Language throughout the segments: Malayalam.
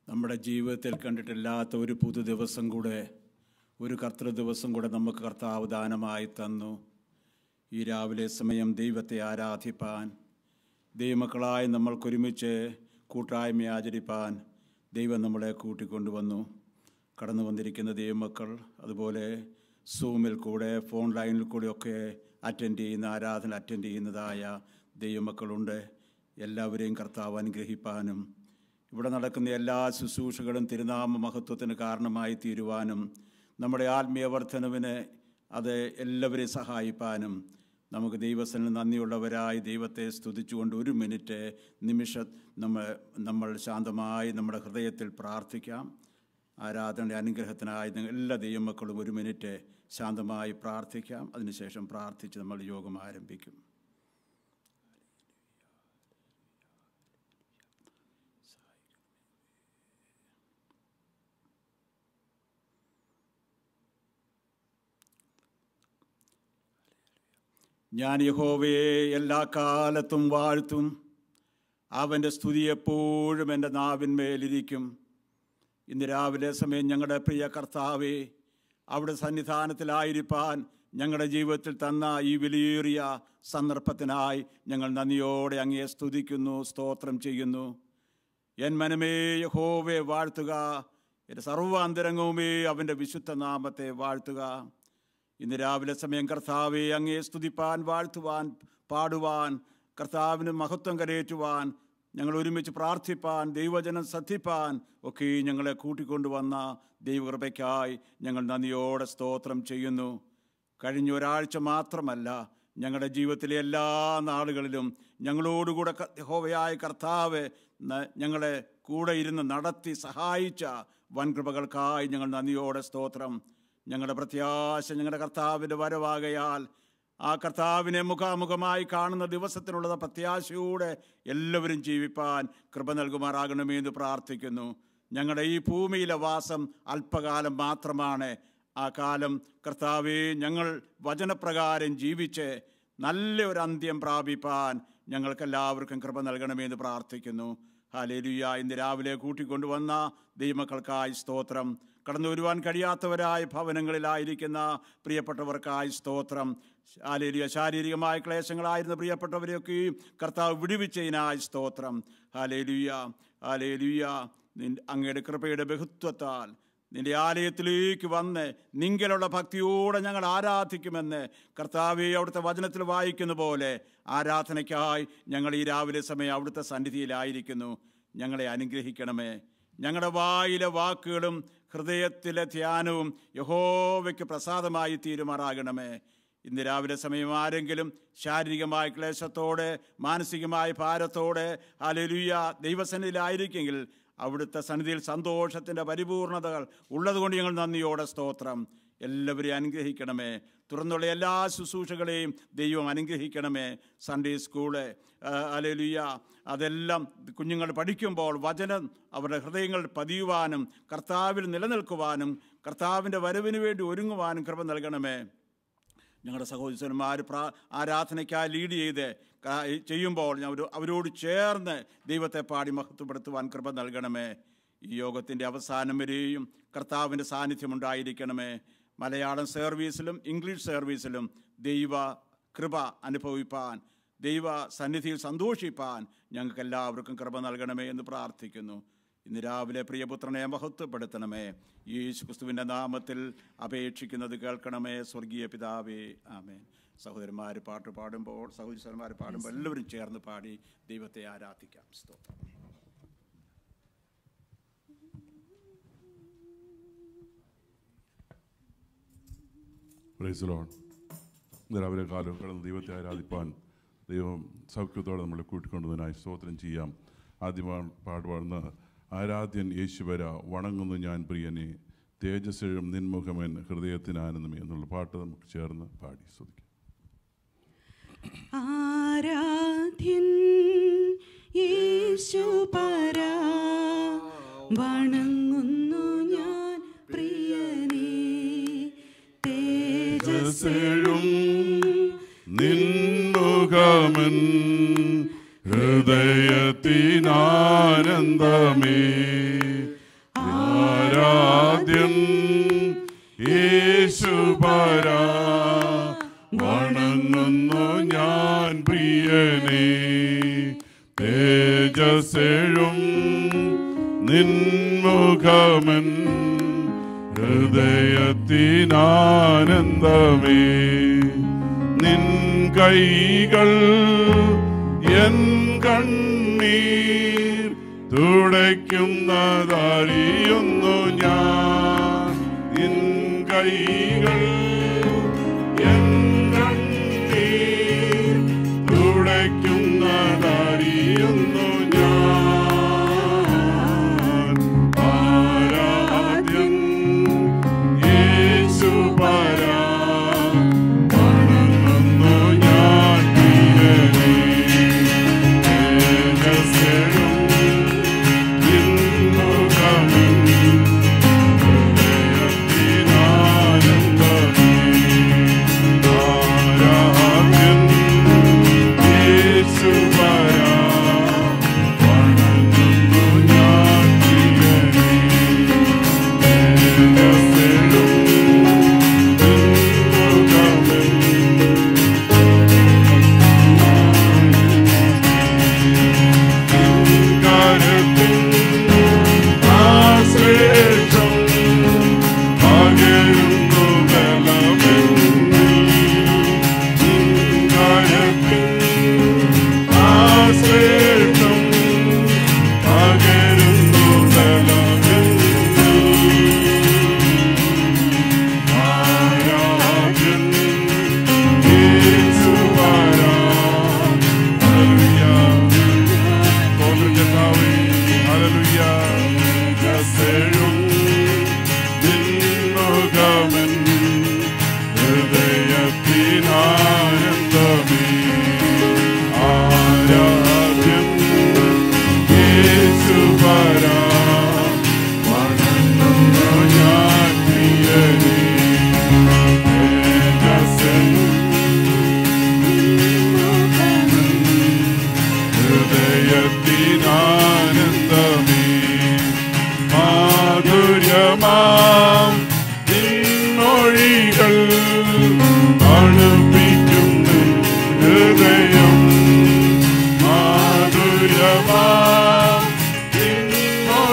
നമ്മുടെ ജീവിതത്തിൽ കണ്ടിട്ടില്ലാത്ത ഒരു പുതു ദിവസം കൂടെ ഒരു കർത്തൃ ദിവസം കൂടെ നമുക്ക് കർത്താവ് ദാനമായി തന്നു ഈ രാവിലെ സമയം ദൈവത്തെ ആരാധിപ്പാൻ ദൈവമക്കളായി നമ്മൾക്കൊരുമിച്ച് കൂട്ടായ്മ ആചരിപ്പാൻ ദൈവം നമ്മളെ കൂട്ടിക്കൊണ്ടുവന്നു കടന്നു വന്നിരിക്കുന്ന ദൈവമക്കൾ അതുപോലെ സൂമിൽ കൂടെ ഫോൺ ലൈനിൽ കൂടെയൊക്കെ അറ്റൻഡ് ചെയ്യുന്ന ആരാധന അറ്റൻഡ് ചെയ്യുന്നതായ ദൈവമക്കളുണ്ട് എല്ലാവരെയും കർത്താവ് അനുഗ്രഹിപ്പാനും ഇവിടെ നടക്കുന്ന എല്ലാ ശുശ്രൂഷകളും തിരുനാമ മഹത്വത്തിന് കാരണമായി തീരുവാനും നമ്മുടെ ആത്മീയ വർധനവിന് അത് എല്ലാവരെയും സഹായിപ്പാനും നമുക്ക് ദൈവത്തിന് നന്ദിയുള്ളവരായി ദൈവത്തെ സ്തുതിച്ചുകൊണ്ട് ഒരു മിനിറ്റ് നിമിഷ നമ്മൾ നമ്മൾ ശാന്തമായി നമ്മുടെ ഹൃദയത്തിൽ പ്രാർത്ഥിക്കാം ആരാധനയുടെ അനുഗ്രഹത്തിനായി നിങ്ങൾ എല്ലാ ദൈവമക്കളും ഒരു മിനിറ്റ് ശാന്തമായി പ്രാർത്ഥിക്കാം അതിനുശേഷം പ്രാർത്ഥിച്ച് നമ്മൾ യോഗം ആരംഭിക്കും ഞാൻ യഹോവയെ എല്ലാ കാലത്തും വാഴ്ത്തും അവൻ്റെ സ്തുതി എപ്പോഴും എൻ്റെ നാവിന്മേലിരിക്കും ഇന്ന് രാവിലെ സമയം ഞങ്ങളുടെ പ്രിയ കർത്താവെ അവിടെ സന്നിധാനത്തിലായിരിക്കാൻ ഞങ്ങളുടെ ജീവിതത്തിൽ തന്ന ഈ വിലയേറിയ സന്ദർഭത്തിനായി ഞങ്ങൾ നന്ദിയോടെ അങ്ങയെ സ്തുതിക്കുന്നു സ്തോത്രം ചെയ്യുന്നു എൻ മനമേ യഹോവെ വാഴ്ത്തുക എൻ്റെ സർവാന്തരംഗവുമേ അവൻ്റെ വിശുദ്ധ നാമത്തെ വാഴ്ത്തുക ഇന്ന് രാവിലെ സമയം കർത്താവെ അങ്ങയെ സ്തുതിപ്പാൻ വാഴ്ത്തുവാൻ പാടുവാൻ കർത്താവിന് മഹത്വം കരയേറ്റുവാൻ ഞങ്ങൾ ഒരുമിച്ച് പ്രാർത്ഥിപ്പാൻ ദൈവജനം ശ്രദ്ധിപ്പാൻ ഒക്കെ ഞങ്ങളെ കൂട്ടിക്കൊണ്ടുവന്ന ദൈവകൃപയ്ക്കായി ഞങ്ങൾ നന്ദിയോടെ സ്തോത്രം ചെയ്യുന്നു കഴിഞ്ഞ ഒരാഴ്ച മാത്രമല്ല ഞങ്ങളുടെ ജീവിതത്തിലെ എല്ലാ നാളുകളിലും ഞങ്ങളോടുകൂടെ ക- യഹോവയായ കർത്താവ് ന- ഞങ്ങളെ കൂടെ ഇരുന്ന് നടത്തി സഹായിച്ച വൻകൃപകൾക്കായി ഞങ്ങൾ നന്ദിയോടെ സ്തോത്രം ഞങ്ങളുടെ പ്രത്യാശ ഞങ്ങളുടെ കർത്താവിൻ്റെ വരവാകയാൽ ആ കർത്താവിനെ മുഖാമുഖമായി കാണുന്ന ദിവസത്തിനുള്ള പ്രത്യാശയോടെ എല്ലാവരും ജീവിപ്പാൻ കൃപ നൽകുമാറാകണമേ എന്ന് പ്രാർത്ഥിക്കുന്നു ഞങ്ങളുടെ ഈ ഭൂമിയിലെ വാസം അല്പകാലം മാത്രമാണ് ആ കാലം കർത്താവെ ഞങ്ങൾ വചനപ്രകാരം ജീവിച്ച് നല്ല ഒരു അന്ത്യം പ്രാപിപ്പാൻ ഞങ്ങൾക്കെല്ലാവർക്കും കൃപ നൽകണമേ എന്ന് പ്രാർത്ഥിക്കുന്നു ഹാലേലുയ ഇന്ന് രാവിലെ കൂട്ടിക്കൊണ്ടുവന്ന ദൈവമക്കൾക്കായി സ്തോത്രം കടന്നു വരുവാൻ കഴിയാത്തവരായ ഭവനങ്ങളിലായിരിക്കുന്ന പ്രിയപ്പെട്ടവർക്കായി സ്തോത്രം ഹാലേലിയ ശാരീരികമായ ക്ലേശങ്ങളായിരുന്ന പ്രിയപ്പെട്ടവരെയൊക്കെയും കർത്താവ് വിടുവിച്ചതിനായി സ്തോത്രം ഹാലേലുയ ഹാലേലുയ നിൻ- അങ്ങയുടെ കൃപയുടെ ബഹുത്വത്താൽ നിന്റെ ആലയത്തിലേക്ക് വന്ന് നിങ്കലുള്ള ഭക്തിയോടെ ഞങ്ങൾ ആരാധിക്കുമെന്ന് കർത്താവെ അവിടുത്തെ വചനത്തിൽ വായിക്കുന്ന പോലെ ആരാധനയ്ക്കായി ഞങ്ങൾ ഈ രാവിലെ സമയം അവിടുത്തെ സന്നിധിയിലായിരിക്കുന്നു ഞങ്ങളെ അനുഗ്രഹിക്കണമേ ഞങ്ങളുടെ വായിലെ വാക്കുകളും ഹൃദയത്തിലെ ധ്യാനവും യഹോവയ്ക്ക് പ്രസാദമായി തീരുമാറാകണമേ ഇന്ന് രാവിലെ സമയം ആരെങ്കിലും ശാരീരികമായ ക്ലേശത്തോടെ മാനസികമായ ഭാരത്തോടെ അലലുയ ദൈവസന്നിധിയിലായിരിക്കെങ്കിൽ അവിടുത്തെ സന്നിധിയിൽ സന്തോഷത്തിൻ്റെ പരിപൂർണതകൾ ഉള്ളതുകൊണ്ട് ഞങ്ങൾ നന്ദിയോടെ സ്തോത്രം എല്ലാവരെയും അനുഗ്രഹിക്കണമേ തുറന്നുള്ള എല്ലാ ശുശ്രൂഷകളെയും ദൈവം അനുഗ്രഹിക്കണമേ സൺഡേ സ്കൂള് അലലുയ അതെല്ലാം കുഞ്ഞുങ്ങൾ പഠിക്കുമ്പോൾ വചനം അവരുടെ ഹൃദയങ്ങൾ പതിയുവാനും കർത്താവിൽ നിലനിൽക്കുവാനും കർത്താവിൻ്റെ വരവിന് വേണ്ടി ഒരുങ്ങുവാനും കൃപ നൽകണമേ ഞങ്ങളുടെ സഹോദരന്മാർ പ്രാ ആരാധനയ്ക്കായി ലീഡ് ചെയ്ത് കാ- ചെയ്യുമ്പോൾ ഞാൻ ഒരു- അവരോട് ചേർന്ന് ദൈവത്തെ പാടി മഹത്വപ്പെടുത്തുവാൻ കൃപ നൽകണമേ ഈ യോഗത്തിൻ്റെ അവസാനം വരെയും കർത്താവിൻ്റെ സാന്നിധ്യം ഉണ്ടായിരിക്കണമേ മലയാളം സർവീസിലും ഇംഗ്ലീഷ് സർവീസിലും ദൈവ കൃപ അനുഭവിപ്പാൻ ദൈവ സന്നിധിയിൽ സന്തോഷിപ്പാൻ ഞങ്ങൾക്ക് എല്ലാവർക്കും കൃപ നൽകണമേ എന്ന് പ്രാർത്ഥിക്കുന്നു ഇന്ന് രാവിലെ പ്രിയപുത്രനെ മഹത്വപ്പെടുത്തണമേ യേശു ക്രിസ്തുവിൻ്റെ നാമത്തിൽ അപേക്ഷിക്കുന്നത് കേൾക്കണമേ സ്വർഗീയ പിതാവേ ആമേൻ സഹോദരന്മാർ പാട്ട് പാടുമ്പോൾ സഹോദരന്മാർ പാടുമ്പോൾ എല്ലാവരും ചേർന്ന് പാടി ദൈവത്തെ ആരാധിക്കാം സ്തോത്രം പ്രൈസ് ലോൺ ഇന്ന് രാവിലെ കാലം കടന്ന് ദൈവത്തെ ആരാധിപ്പാൻ ദൈവം സൗഖ്യത്തോടെ നമ്മളെ കൂട്ടിക്കൊണ്ടതിനായി സ്തോത്രം ചെയ്യാം ആദ്യമായി പാടുപാടുന്ന ആരാധ്യൻ യേശുവര വണങ്ങുന്നു ഞാൻ പ്രിയനെ തേജസ്സും നിൻമുഖമൻ ഹൃദയത്തിന് ആനന്ദമേ എന്നുള്ള പാട്ട് നമുക്ക് ചേർന്ന് പാടി സ്തുതിക്കാം ആരാധ്യൻ യേശുപരാ വണങ്ങുന്നു ഞാൻ പ്രിയനേ തേജസ് തേജസ്സെഴും നിൻമുഖമൻ ഹൃദയത്തിനാനന്ദമേ ആരാധ്യൻ യേശുപരാ വണങ്ങുന്നു ഞാൻ പ്രിയനേ തേജസ്സെഴും നിൻമുഖമൻ ഹൃദയത്തിനാനന്ദമേ നിൻ കൈകൾ എൻ കണ്ണീർ തുടയ്ക്കുന്നതറിയുന്നു ഞാൻ നിൻ കൈകൾ എൻ കണ്ണീർ തുടയ്ക്കുന്നതറിയുന്നു ഞാൻ ആരാധ്യൻ യേശുപരാ വണങ്ങുന്നു ഞാൻ പ്രിയനേ തേജസ്സെഴും നിൻമുഖമിൻ ഹൃദയത്തിനാനന്ദമേ ആരാധ്യൻ യേശുപരാ വണങ്ങുന്നു ഞാൻ പ്രിയനേ തേജസ്സെഴും നിൻമുഖമിൻ കരത്തിൻ ആശ്ലേഷം പകരുന്നു ബലമെന്നിൽ. കരത്തിൻ ആശ്ലേഷം പകരുന്നു ബലമെന്നിൽ. ആരാധ്യൻ യേശുവരാ. ഹല്ലേലൂയ. സ്തോത്രം കർത്താവേ. ഹല്ലേലൂയ. കസേഴും നിൻമുഖമൻ ഹൃദയത്തിനാനന്ദമേ. ആരാധ്യൻ യേശുപരാ. വണങ്ങുന്നു ഞാൻ പ്രിയനേ. തേജസ്സൻ ഹൃദയത്തിനാനന്ദമേ മാധുര്യമാം നിൻമൊഴികൾ അടുപ്പിക്കുന്നു ഹൃദയം മാധുര്യമാം നിൻമൊഴികൾ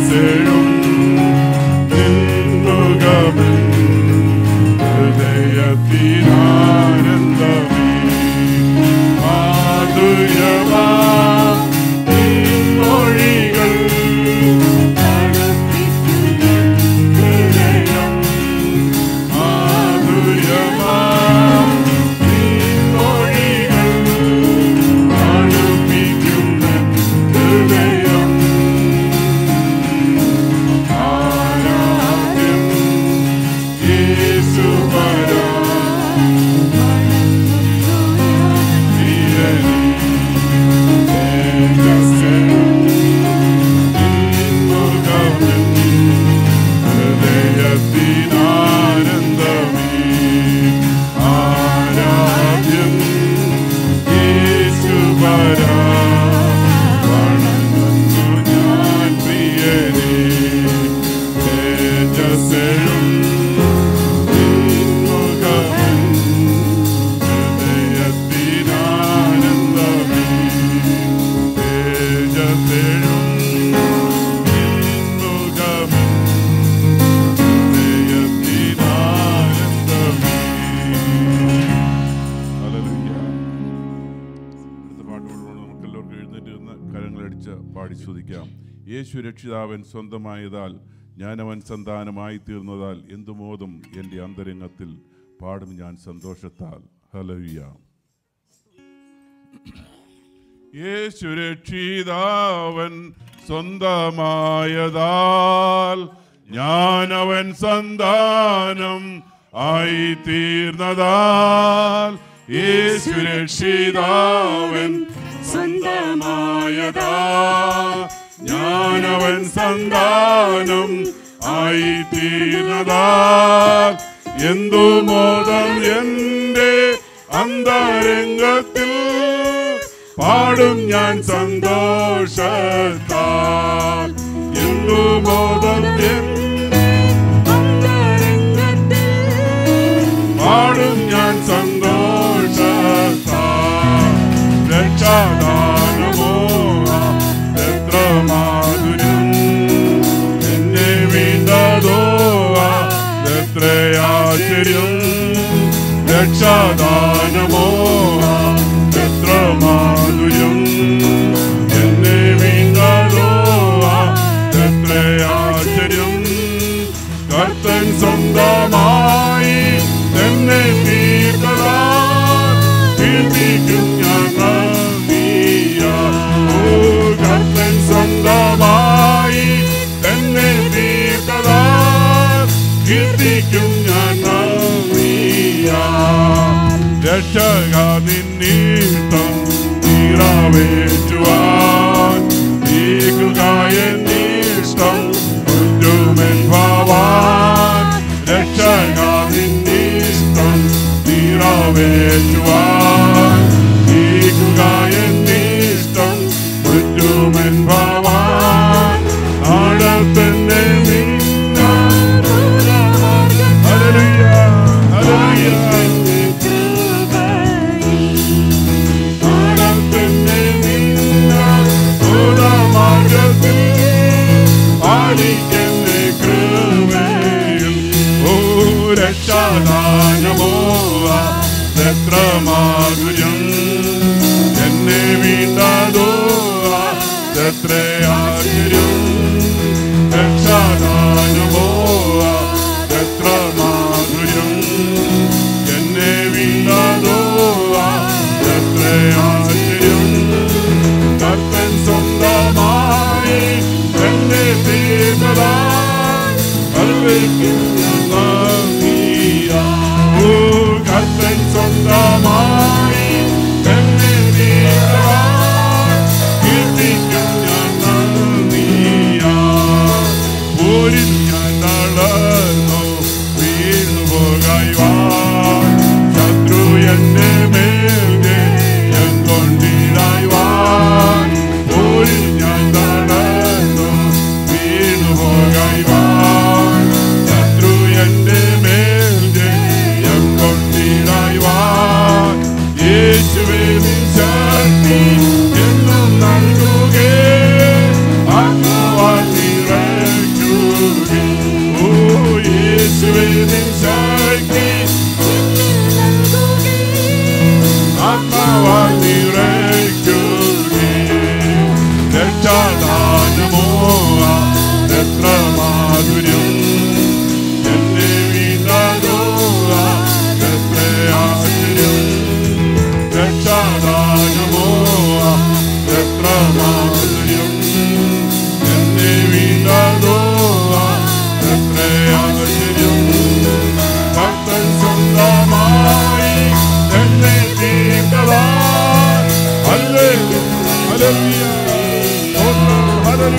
തേജസ്സെഴും നിന്നുകമൻ ഹൃദയത്തിനാനന്ദമേ മാധുര്യമാ നിൻമൊഴികൾ ഹൃദയം മാധുര്യമാ നിൻമൊഴികൾ തണുപ്പിക്കുന്ന ഹൃദയം ആരാധ്യം യേശുവരാ പ്രിയനേ തേജസ്സെഴും നിൻമുഖമൻ ഹൃദയത്തിനാനന്ദമേ ആരാധ്യം യേശുവരാ വണങ്ങുന്നു ഞാൻ പ്രിയനേ തേജസ്സെഴും നിൻമുഖമൻ ഹൃദയത്തിനാനന്ദമേ തേജസ്സെഴും നിൻമുഖമൻ അടുത്ത പാട്ട് പാടുമ്പോൾ നമുക്ക് എല്ലാവർക്കും എഴുന്നേറ്റ് നിന്ന് കരങ്ങളടിച്ച് പാടി സ്തുതിക്കാം യേശു രക്ഷിതാവൻ സ്വന്തമായതാൽ ഞാനവൻ സന്താനമായി തീർന്നതാൽ എന്തു മോദം എൻ്റെ അന്തരംഗത്തിൽ പാടും ഞാൻ സന്തോഷത്താൽ ഹലവിയ യേശു രക്ഷിതാവൻ സ്വന്തമായതാൽ ഞാനവൻ സന്താനം ആയി തീർന്നതാൽ യേശു രക്ഷിതാവൻ സ്വന്തമായതാൽ ഞാനവൻ സന്താനം ആയി തീർന്നതാൽ എന്തു മോദം എൻ്റെ അന്തരംഗത്തിൽ പാടും ഞാൻ സന്തോഷത്താൽ എന്തു മോദം എൻ്റെ പാടും ഞാൻ സന്തോഷത്താൽ രക്ഷാദാനമോ എത്ര മാധുര്യം എന്നെ വീണ്ടതോ എത്ര ആശ്ചര്യം രക്ഷാദാനമോ എത്ര മാധുര്യം എന്നെ വീണ്ടതോ എത്ര ആശ്ചര്യം കർത്തൻ സ്വന്തമായി എന്നെ തീർത്തതാ കീർത്തിക്കും ഞാൻ നന്ദിയാ. ഓ കർത്തൻ സ്വന്തമായി എന്നെ തീർത്തതാ കീർത്തിക്കും ഞാൻ നന്ദിയാ. രക്ഷക നിന്നീട്ടം നിറവേറ്റുവാൻ നീക്കുക എന്നീഷ്ടം ഒറ്റുമെൻ ഭവാൻ രക്ഷക നിന്നീഷ്ടം നിറവേറ്റുവാൻ നീക്കുക എന്നീഷ്ടം ഒറ്റുമെൻ ഭവാൻ നാടത്തന്നെ നിന്ന ഹല്ലേലൂയ ഹല്ലേലൂയ ആടത്തന്നെ നിന്ന ഭൂതമാർഗത്തിൽ പാലിക്കെന്നെ കൃപയിൽ ഓ രക്ഷാദാനമോ എത്ര മാ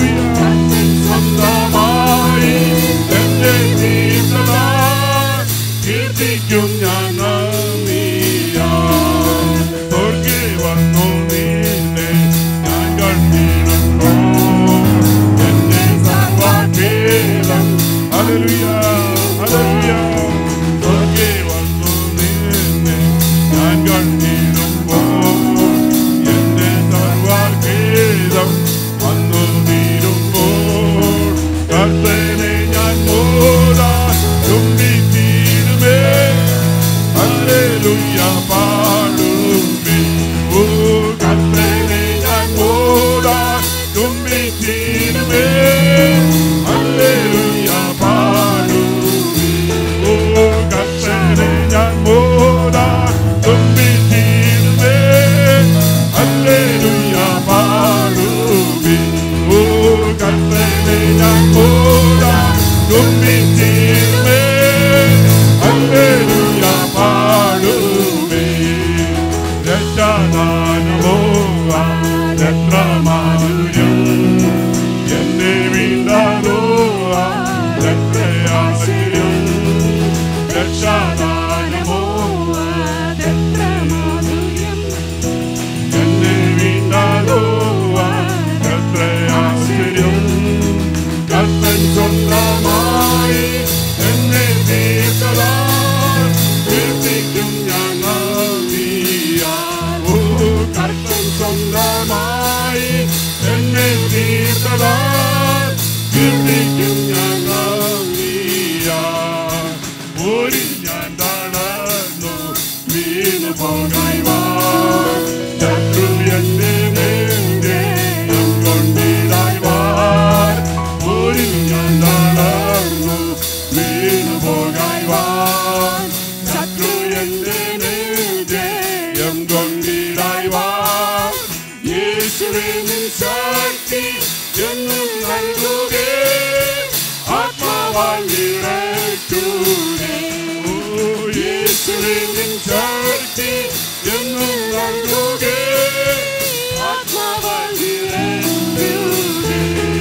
സ്വന്തമായി എന്റെ തീർത്തതാ കീർത്തിക്കും ഞാൻ നന്ദിയാ സ്വർഗേ വന്നു നിന്നെ ഞാൻ കണ്ടിടുന്നു എന്നെ സർവാഖേദം ഹല്ലേലൂയ ഹല്ലേലൂയ സ്വർഗേ വന്നു നിന്നെ ഞാൻ കണ്ടിടുമ്പോൾ എന്റെ സർവാഖേദം വന്നു തീരുമ്പോൾ കർത്തനെ ഞാൻ മോതാ ചുംബിച്ചിടുമേ ഹല്ലേലൂയ പാടുമേ ഓ കർത്തനെ ഞാൻ മോതാ ചുംബിച്ചിടുമേ ഹല്ലേലൂയ പാടുമേ ഓ കർത്തനെ ഞാൻ മോതാ ചുംബിച്ചിടുമേ ഹല്ലേലൂയ പാടുമേ ഓ കർത്തനെ ഞാൻ മോതാ ചുംബിച്ചിടുമേ ഹല്ലേലൂയ പാടുമേ രക്ഷാദാനമോവ എത്ര മാധുര്യം എന്നെ വീണ്ടാതോവ എത്രയാശ്ചര്യം രക്ഷാദാനമോവ എന്നെ വീണ്ടാതോവ എത്രയാശ്ചര്യം കർത്തൻ സ്വന്തമായി എന്നെ തീർത്തതാ കീർത്തിക്കും ഞാൻ നന്ദിയാ. ഓ, കർത്തൻ സ്വന്തമായി എന്നെ തീർത്തതാ കീർത്തിക്കും ഞാൻ നന്ദിയാ. ഓരി ഞാൻ തളർന്നു വീണു പോകായി വാ ശത്രു എന്റെ നെഞ്ചെ കൊണ്ടിടായി വാ ഓരി ഞാൻ തളർന്നു വീണു പോകായി വാ ശത്രു എന്റെ നെഞ്ചെ കൊണ്ടിടായി വാ യേശുവേ നിൻ ശക്തി എന്നും നൽകുകേ ആത്മാവാൽ നിറയ്ക്കൂകേ ഓ യേശുവേ നിൻ ശക്തി എന്നും നൽകുകേ ആത്മാവാൽ നിറയ്ക്കൂകേ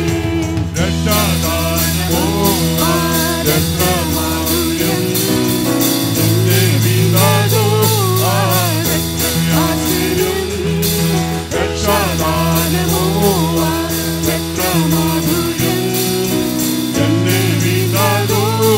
രക്ഷാദാനമോ രക്ഷമാധുര്യം എന്നെ വിടാതോ ആ രക്ഷയാശ്ചര്യം രക്ഷാദാനമോ രക്ഷമാധുര്യം എന്നെ വിടാതോ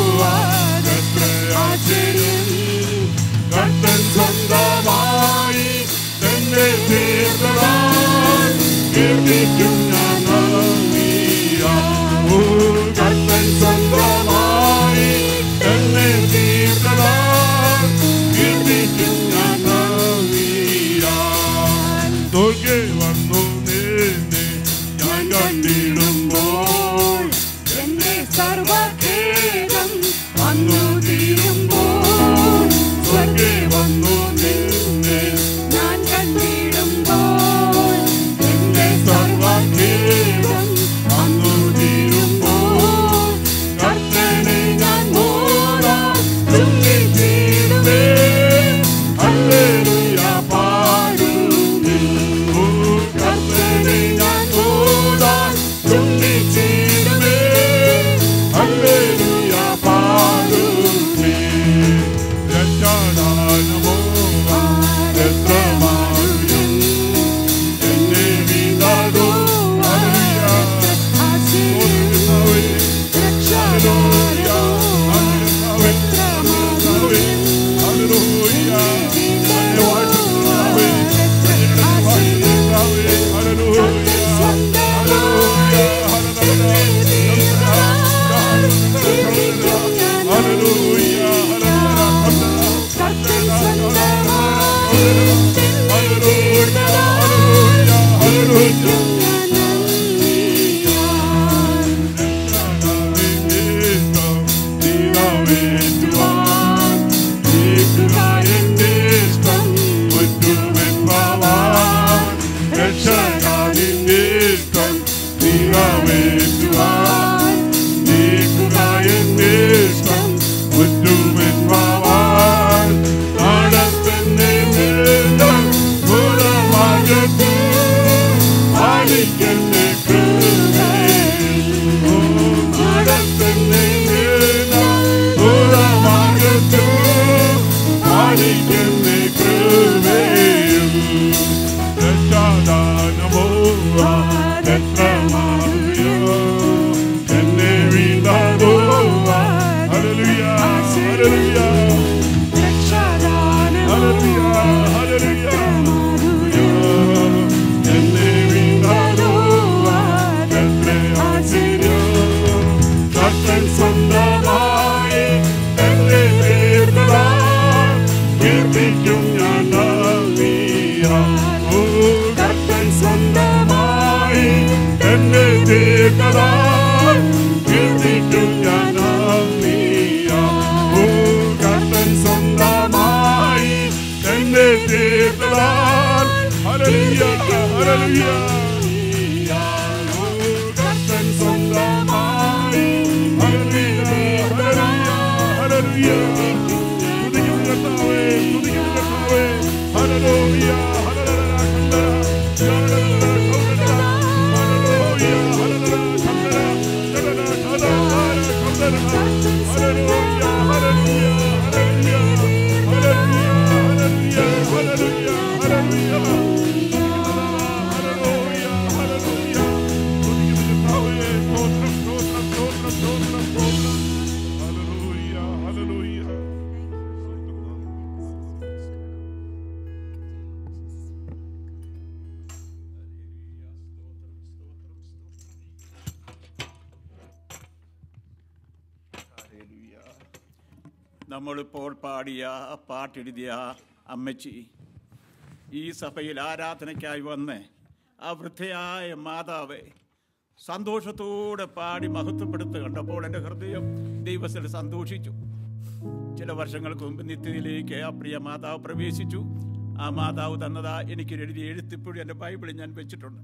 നമ്മളിപ്പോൾ പാടിയ പാട്ടെഴുതിയ അമ്മച്ചി ഈ സഭയിൽ ആരാധനയ്ക്കായി വന്ന് ആ വൃദ്ധയായ മാതാവെ സന്തോഷത്തോടെ പാടി മഹത്വപ്പെടുത്തുക കണ്ടപ്പോൾ എൻ്റെ ഹൃദയം ദൈവത്തിൽ സന്തോഷിച്ചു ചില വർഷങ്ങൾക്ക് മുമ്പ് നിത്യതയിലേക്ക് ആ പ്രിയ മാതാവ് പ്രവേശിച്ചു ആ മാതാവ് തന്നതാ എനിക്ക് എഴുതി എഴുത്തിപ്പോഴും എൻ്റെ ബൈബിളിൽ ഞാൻ വെച്ചിട്ടുണ്ട്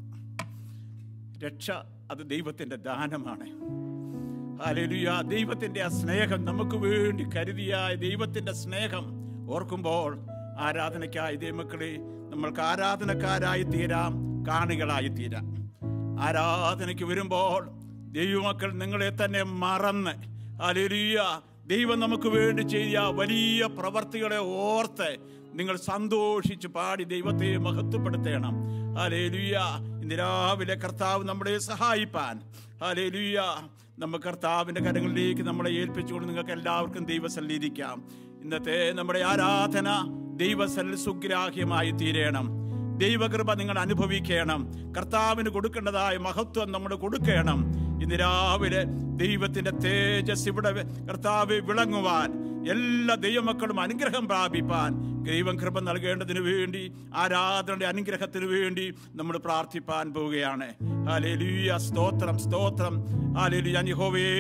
രക്ഷ അത് ദൈവത്തിൻ്റെ ദാനമാണ് ഹല്ലേലൂയ ദൈവത്തിൻ്റെ ആ സ്നേഹം നമുക്ക് വേണ്ടി കരുതിയ ദൈവത്തിൻ്റെ സ്നേഹം ഓർക്കുമ്പോൾ ആരാധനയ്ക്കായി ദൈവമക്കളെ നമ്മൾക്ക് ആരാധനക്കാരായി തീരാം കാണികളായി തീരാം ആരാധനയ്ക്ക് വരുമ്പോൾ ദൈവമക്കൾ നിങ്ങളെ തന്നെ മറന്ന് ഹല്ലേലൂയ ദൈവം നമുക്ക് വേണ്ടി ചെയ്ത വലിയ പ്രവർത്തികളെ ഓർത്ത് നിങ്ങൾ സന്തോഷിച്ച് പാടി ദൈവത്തെ മഹത്വപ്പെടുത്തണം ഹല്ലേലൂയ ഇന്ന് രാവിലെ കർത്താവ് നമ്മളെ സഹായിപ്പാൻ ഹല്ലേലൂയ നമ്മ കർത്താവിൻ്റെ കരങ്ങളിലേക്ക് നമ്മളെ ഏൽപ്പിച്ചുകൊണ്ട് നിങ്ങൾക്ക് എല്ലാവർക്കും ദൈവസല്ലിരിക്കാം ഇന്നത്തെ നമ്മുടെ ആരാധന ദൈവസൽ സുഗ്രാഹ്യമായി തീരണം ദൈവകൃപ നിങ്ങൾ അനുഭവിക്കണം കർത്താവിന് കൊടുക്കേണ്ടതായ മഹത്വം നമ്മൾ കൊടുക്കണം ഇന്ന് രാവിലെ ദൈവത്തിന്റെ തേജസ് ഇവിടെ കർത്താവ് വിളങ്ങുവാൻ എല്ലാ ദൈവമക്കളും അനുഗ്രഹം പ്രാപിപ്പാൻ ദൈവം കൃപ നൽകേണ്ടതിന് വേണ്ടി ആരാധനയുടെ അനുഗ്രഹത്തിന് വേണ്ടി നമ്മൾ പ്രാർത്ഥിപ്പാൻ പോവുകയാണ് ഹാലേലൂയ സ്തോത്രം സ്തോത്രം ഹാലേലൂയ യഹോവേ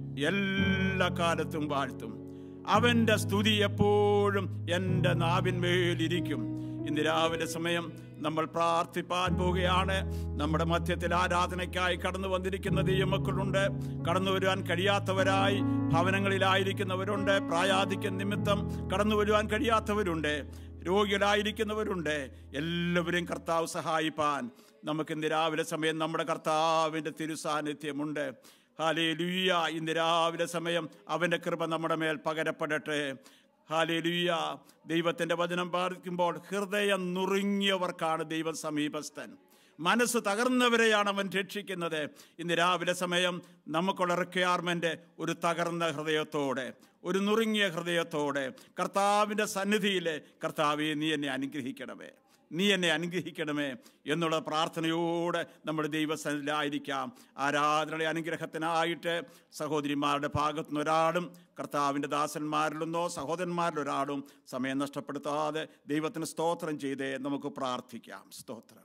എല്ലാ കാലത്തും വാഴ്ത്തും അവന്റെ സ്തുതി എപ്പോഴും എൻ്റെ നാവിന്മേലിരിക്കും ഇന്ന് രാവിലെ സമയം നമ്മൾ പ്രാർത്ഥിപ്പാൻ പോവുകയാണ് നമ്മുടെ മധ്യത്തിൽ ആരാധനയ്ക്കായി കടന്നു വന്നിരിക്കുന്ന ദൈവമക്കളുണ്ട് കടന്നു വരുവാൻ കഴിയാത്തവരായി ഭവനങ്ങളിലായിരിക്കുന്നവരുണ്ട് പ്രായാധിക്യം നിമിത്തം കടന്നു വരുവാൻ കഴിയാത്തവരുണ്ട് രോഗികളായിരിക്കുന്നവരുണ്ട് എല്ലാവരെയും കർത്താവ് സഹായിപ്പാൻ നമുക്ക് ഇന്ന് രാവിലെ സമയം നമ്മുടെ കർത്താവിൻ്റെ തിരുസാന്നിധ്യമുണ്ട് ഹാലേ ലുയ്യ ഇന്ന് രാവിലെ സമയം അവൻ്റെ കൃപ നമ്മുടെ മേൽ പകരപ്പെടട്ടെ ഹാലേ ലുയ്യ ദൈവത്തിൻ്റെ വചനം പാലിക്കുമ്പോൾ ഹൃദയം നുറുങ്ങിയവർക്കാണ് ദൈവം സമീപസ്ഥൻ മനസ്സ് തകർന്നവരെയാണ് അവൻ രക്ഷിക്കുന്നത് ഇന്ന് രാവിലെ സമയം നമുക്കുള്ള റിക്വയർമെൻ്റ് ഒരു തകർന്ന ഹൃദയത്തോടെ ഒരു നുറുങ്ങിയ ഹൃദയത്തോടെ കർത്താവിൻ്റെ സന്നിധിയിൽ കർത്താവെ നീ എന്നെ അനുഗ്രഹിക്കണമേ നീ എന്നെ അനുഗ്രഹിക്കണമേ എന്നുള്ള പ്രാർത്ഥനയോടെ നമ്മുടെ ദൈവസന്നിധിയിലായിരിക്കാം ആരാധനയുടെ അനുഗ്രഹത്തിനായിട്ട് സഹോദരിമാരുടെ ഭാഗത്തുനിന്ന് ഒരാളും കർത്താവിൻ്റെ ദാസന്മാരിലൊന്നോ സഹോദരന്മാരിലൊരാളും സമയം നഷ്ടപ്പെടുത്താതെ ദൈവത്തിന് സ്തോത്രം ചെയ്തേ നമുക്ക് പ്രാർത്ഥിക്കാം സ്തോത്രം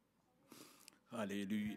hallelujah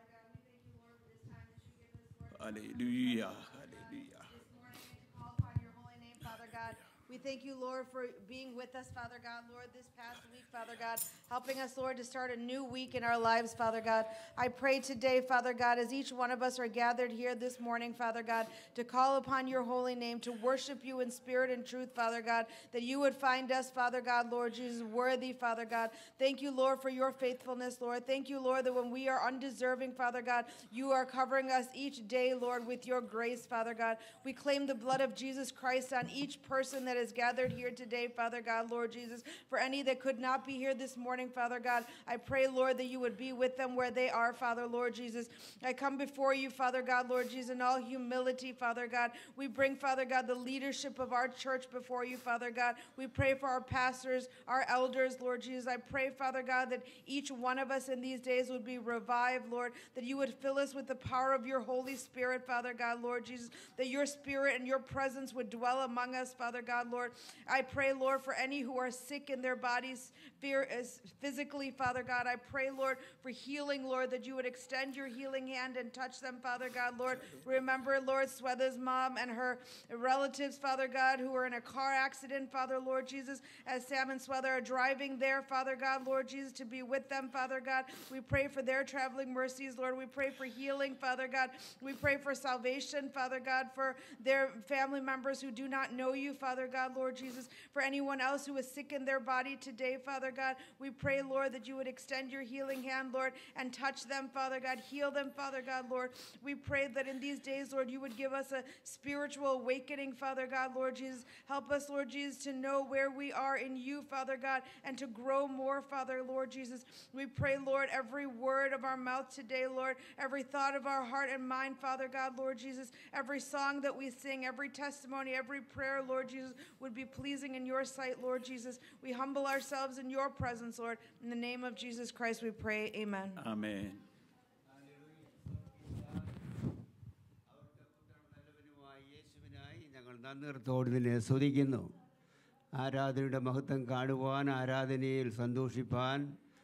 hallelujah hallelujah call upon your holy name, Father God. We thank you, Lord, for being with us, Father God, Lord, this past week, Father God, helping us, Lord, to start a new week in our lives, Father God. I pray today, Father God, as each one of us are gathered here this morning, Father God, to call upon your holy name, to worship you in spirit and truth, Father God, that you would find us, Father God, Lord Jesus, worthy, Father God. Thank you, Lord, for your faithfulness, Lord. Thank you, Lord, that when we are undeserving, Father God, you are covering us each day, Lord, with your grace, Father God. We claim the blood of Jesus Christ on each person that is gathered here today, Father God, Lord Jesus. For any that could not be here this morning, Father God, I pray, Lord, that you would be with them where they are, Father, Lord Jesus. I come before you, Father God, Lord Jesus, in all humility, Father God. We bring, Father God, the leadership of our church before you, Father God. We pray for our pastors, our elders, Lord Jesus. I pray, Father God, that each one of us in these days would be revived, Lord, that you would fill us with the power of your Holy Spirit, Father God, Lord Jesus, that your spirit and your presence would dwell among us, Father God, Lord. I pray, Lord, for any who are sick in their bodies, fear is physically, Father God. I pray, Lord, for healing, Lord, that you would extend your healing hand and touch them, Father God, Lord. Remember, Lord, Swetha's mom and her relatives, Father God, who were in a car accident, Father, Lord Jesus, as Sam and Swetha are driving there, Father God, Lord Jesus, to be with them, Father God. We pray for their traveling mercies, Lord. We pray for healing, Father God. We pray for salvation, Father God, for their family members who do not know you, Father God. God, Lord Jesus. For anyone else who is sick in their body today, Father God, we pray, Lord, that you would extend your healing hand, Lord, and touch them, Father God. Heal them, Father God, Lord. We pray that in these days, Lord, you would give us a spiritual awakening, Father God, Lord Jesus. Help us, Lord Jesus, to know where we are in you, Father God, and to grow more, Father, Lord Jesus. We pray, Lord, every word of our mouth today, Lord, every thought of our heart and mind, Father God, Lord Jesus, every song that we sing, every testimony, every prayer, Lord Jesus, would be pleasing in your sight, Lord Jesus. We humble ourselves in your presence, Lord. In the name of Jesus Christ, we pray. Amen. Amen നല്ലവനുമായ യേശുവിനായി ഞങ്ങൾ നന്ദിർത്തോട് നിന്നെ സ്തുതിക്കുന്നു ആരാധനയുടെ മഹത്വം കാണുവാൻ ആരാധനയിൽ സന്തോഷിപ്പാൻ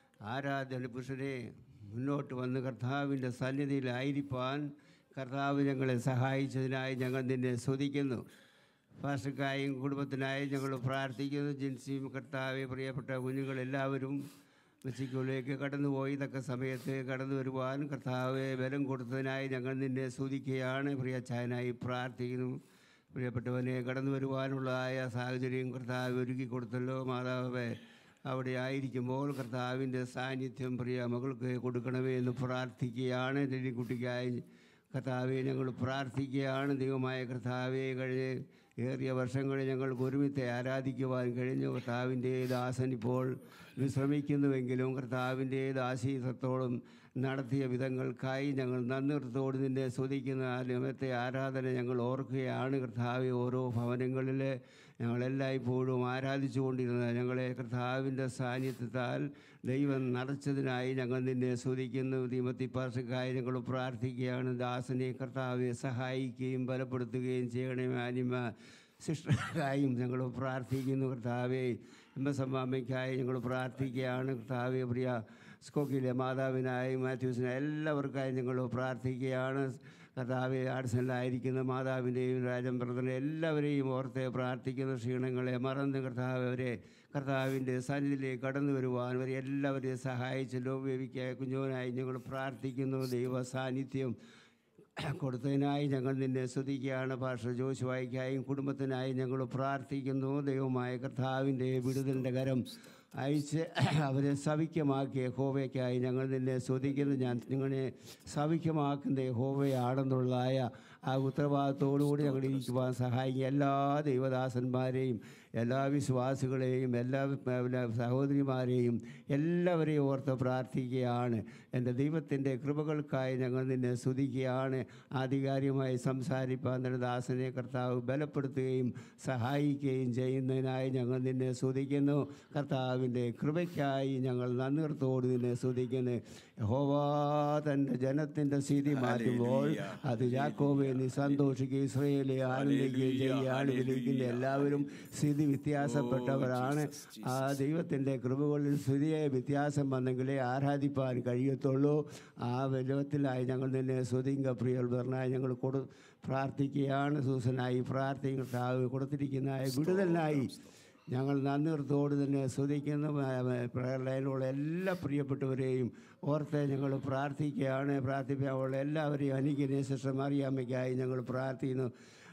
ആരാധന പുരുഷനെ മുന്നോട്ട് വന്ന് കർത്താവിൻ്റെ സന്നിധിയിലായിരിക്കാൻ കർത്താവ് ഞങ്ങളെ സഹായിച്ചതിനായി ഞങ്ങൾ നിന്നെ സ്തുതിക്കുന്നു പാസ്റ്റർക്കായും കുടുംബത്തിനായും ഞങ്ങൾ പ്രാർത്ഥിക്കുന്നു ജിൻസിയും കർത്താവെ പ്രിയപ്പെട്ട കുഞ്ഞുങ്ങളെല്ലാവരും മെക്സിക്കോയിലേക്ക് കടന്നുപോയി തക്ക സമയത്ത് കടന്നു വരുവാൻ കർത്താവെ ബലം കൊടുത്തതിനായി ഞങ്ങൾ നിന്നെ സ്തുതിക്കുകയാണ് പ്രിയ ചായനായി പ്രാർത്ഥിക്കുന്നു പ്രിയപ്പെട്ടവനെ കടന്നു വരുവാനുള്ളതായ സാഹചര്യം കർത്താവ് ഒരുക്കി കൊടുത്തല്ലോ മാതാവേ അവിടെ ആയിരിക്കുമ്പോൾ കർത്താവിൻ്റെ സാന്നിധ്യം പ്രിയ മകൾക്ക് കൊടുക്കണമേ എന്ന് പ്രാർത്ഥിക്കുകയാണ് കുട്ടിക്കായി കർത്താവെ ഞങ്ങൾ പ്രാർത്ഥിക്കുകയാണ് ദൈവമായ കർത്താവെ കഴിഞ്ഞ് ഏറിയ വർഷങ്ങളിൽ ഞങ്ങൾക്ക് ഒരുമിച്ച് ആരാധിക്കുവാൻ കഴിഞ്ഞു കർത്താവിൻ്റെ ദാസൻ ഇപ്പോൾ വിശ്രമിക്കുന്നുവെങ്കിലും കർത്താവിൻ്റെ ദാസീസത്തോളം നടത്തിയ വിധങ്ങൾക്കായി ഞങ്ങൾ നന്ദിർത്തോട് നിന്നെ സ്തുതിക്കുന്ന ആ നിമിത്തെ ആരാധന ഞങ്ങൾ ഓർക്കുകയാണ് കർത്താവ് ഓരോ ഭവനങ്ങളിൽ ഞങ്ങളെല്ലായ്പ്പോഴും ആരാധിച്ചു കൊണ്ടിരുന്ന ഞങ്ങളെ കർത്താവിൻ്റെ സാന്നിധ്യത്താൽ ദൈവം നിറച്ചതിനായി ഞങ്ങൾ നിന്നെ സ്തുതിക്കുന്നു ദീമത്തിപ്പാർഷക്കായി ഞങ്ങൾ പ്രാർത്ഥിക്കുകയാണ് ദാസനെ കർത്താവെ സഹായിക്കുകയും ബലപ്പെടുത്തുകയും ചെയ്യണേ അനിമ സിസ്റ്റർക്കായും ഞങ്ങൾ പ്രാർത്ഥിക്കുന്നു കർത്താവെ എമ്മസമ്മാമ്മയ്ക്കായി ഞങ്ങൾ പ്രാർത്ഥിക്കുകയാണ് കർത്താവെ പ്രിയ സ്കോക്കിലെ മാതാവിനായും മാത്യൂസിനായും എല്ലാവർക്കായും ഞങ്ങൾ പ്രാർത്ഥിക്കുകയാണ് കർത്താവെ ആർട്സിലായിരിക്കുന്ന മാതാവിൻ്റെയും രാജൻ ബ്രദറിനെ എല്ലാവരെയും ഓർത്ത് പ്രാർത്ഥിക്കുന്ന ക്ഷീണങ്ങളെ മറന്ന് കർത്താവ് അവരെ കർത്താവിൻ്റെ സന്നിധിയിലേക്ക് കടന്നു വരുവാൻ അവരെ എല്ലാവരെയും സഹായിച്ചല്ലോ ബേബിക്ക് കുഞ്ഞോനായി ഞങ്ങൾ പ്രാർത്ഥിക്കുന്നു ദൈവ സാന്നിധ്യം കൊടുത്തതിനായി ഞങ്ങൾ നിന്നെ സ്തുതിക്കുകയാണ് ഭാഷ ജോശുവായിക്കായും കുടുംബത്തിനായി ഞങ്ങൾ പ്രാർത്ഥിക്കുന്നു ദൈവമായ കർത്താവിൻ്റെ വിടുതലിൻ്റെ കരം അയച്ച് അവരെ സവിക്യമാക്കിയ ഹോവയ്ക്കായി ഞങ്ങൾ നിന്നെ സ്തുതിക്കുന്നു ഞാൻ നിങ്ങളെ സവിക്യമാക്കുന്ന ഹോവയാണെന്നുള്ളതായ ആ ഉത്തരവാദിത്തോടുകൂടി ഞങ്ങൾ ഇരിക്കുവാൻ സഹായിക്കും എല്ലാ ദൈവദാസന്മാരെയും എല്ലാ വിശ്വാസികളെയും എല്ലാ എല്ലാ സഹോദരിമാരെയും എല്ലാവരെയും ഓർത്ത് പ്രാർത്ഥിക്കുകയാണ് എൻ്റെ ദൈവത്തിൻ്റെ കൃപകൾക്കായി ഞങ്ങൾ നിന്നെ സ്തുതിക്കുകയാണ് ആധികാരികമായി സംസാരിപ്പാൻ എൻ്റെ ദാസനെ കർത്താവ് ബലപ്പെടുത്തുകയും സഹായിക്കുകയും ചെയ്യുന്നതിനായി ഞങ്ങൾ നിന്നെ സ്തുതിക്കുന്നു കർത്താവിൻ്റെ കൃപയ്ക്കായി ഞങ്ങൾ നന്ദിർത്തോട് നിന്നെ സ്തുതിക്കുന്നു ഹോവാ തൻ്റെ ജനത്തിൻ്റെ സ്ഥിതി മാറ്റുമ്പോൾ അത് യാക്കോബെ നീ സന്തോഷിക്കുകയും ഇസ്രയേലെ ആനന്ദിക്കുകയും ചെയ്യുകയാണ് വിളിക്കുന്ന എല്ലാവരും സ്ഥിതി വ്യത്യാസപ്പെട്ടവരാണ് ആ ദൈവത്തിൻ്റെ കൃപകളിൽ സ്ഥിതിയെ വ്യത്യാസം വന്നെങ്കിലേ ആരാധിപ്പാൻ കഴിയത്തുള്ളൂ ആ വെല്ലത്തിലായി ഞങ്ങൾ നിന്നെ സ്വതിങ്ക പ്രിയൽവരനായി ഞങ്ങൾ കൊടു പ്രാർത്ഥിക്കുകയാണ് സൂസനായി പ്രാർത്ഥിക്കും കർത്താവ് കൊടുത്തിരിക്കുന്ന വിടുതലിനായി ഞങ്ങൾ നന്ദിർത്തോട് തന്നെ സ്തുതിക്കുന്നു പ്രയർ ലൈനിലുള്ള എല്ലാ പ്രിയപ്പെട്ടവരെയും ഓർത്ത് ഞങ്ങൾ പ്രാർത്ഥിക്കുകയാണ് പ്രാർത്ഥിക്കാനുള്ള എല്ലാവരെയും അനുഗ്രഹ സിസ്റ്റർ മറിയാമ്മയ്ക്കായി ഞങ്ങൾ പ്രാർത്ഥിക്കുന്നു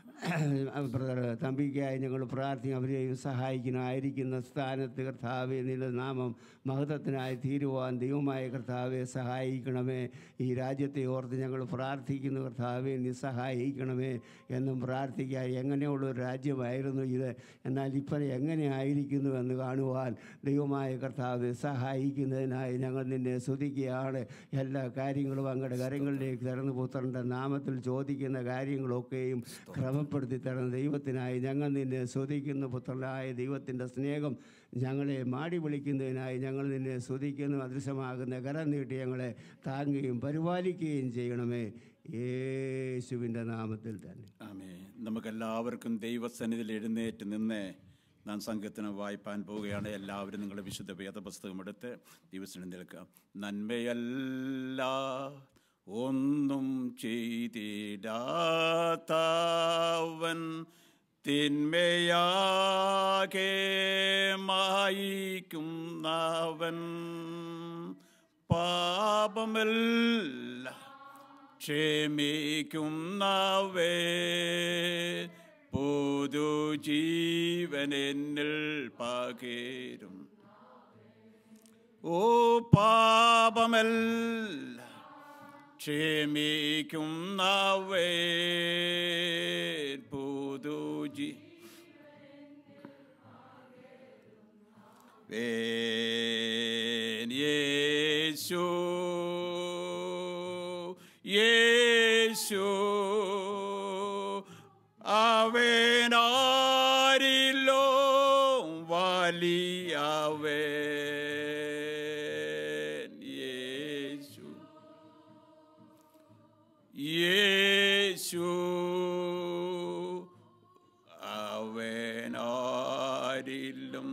ബ്രദർ തമ്പിക്കായി ഞങ്ങൾ പ്രാർത്ഥിക്കും അവരെയും സഹായിക്കുന്നതായിരിക്കുന്ന സ്ഥാനത്ത് കർത്താവെ നിന്റെ നാമം മഹത്വത്തിനായി തീരുവാൻ ദൈവമായ കർത്താവെ സഹായിക്കണമേ ഈ രാജ്യത്തെ ഓർത്ത് ഞങ്ങൾ പ്രാർത്ഥിക്കുന്നു കർത്താവെ നീ സഹായിക്കണമേ എന്നും പ്രാർത്ഥിക്കുക എങ്ങനെയുള്ള ഒരു രാജ്യമായിരുന്നു ഇത് എന്നാൽ ഇപ്പം എങ്ങനെയായിരിക്കുന്നു എന്ന് കാണുവാൻ ദൈവമായ കർത്താവ് സഹായിക്കുന്നതിനായി ഞങ്ങൾ നിന്നെ സ്തുതിക്കുകയാണ് എല്ലാ കാര്യങ്ങളും അങ്ങയുടെ കരങ്ങളിലേക്ക് തരുന്ന പുത്രൻ്റെ നാമത്തിൽ ചോദിക്കുന്ന കാര്യങ്ങളൊക്കെയും ക്രമപ്പെടുത്തി തരുന്ന ദൈവത്തിനായി ഞങ്ങൾ നിന്നെ സ്തുതിക്കുന്നു പുത്രനായ ദൈവത്തിൻ്റെ സ്നേഹം ഞങ്ങളെ മാടി വിളിക്കുന്നതിനായി ഞങ്ങൾ നിന്നെ സ്തുതിക്കുന്നു അദൃശ്യമാകുന്ന കരം നീട്ടി ഞങ്ങളെ താങ്ങുകയും പരിപാലിക്കുകയും ചെയ്യണമേ യേശുവിൻ്റെ നാമത്തിൽ തന്നെ ആമേ നമുക്കെല്ലാവർക്കും ദൈവസന്നിധിയിൽ എഴുന്നേറ്റ് നിന്ന് നാം സംഘത്തിന് വായിപ്പാൻ പോവുകയാണ് എല്ലാവരും നിങ്ങളുടെ വിശുദ്ധ വേദപുസ്തകം എടുത്ത് ദിവസം നിൽക്കുക നന്മയല്ല ഒന്നും ചെയ്തിടാത്തവൻ തിന്മയാകെ മായിക്കുന്നവൻ പാപമല്ല ക്ഷമിക്കുന്നവേ പുതു ജീവൻ എന്നിൽ പകരും ഓ പാപമല്ല ക്ഷമിക്കും നവേ പുതു ജീ വേൻ യേശു യേശു അവനാരിലോ വലിയവൻ യേശു യേശു അവനാരിലും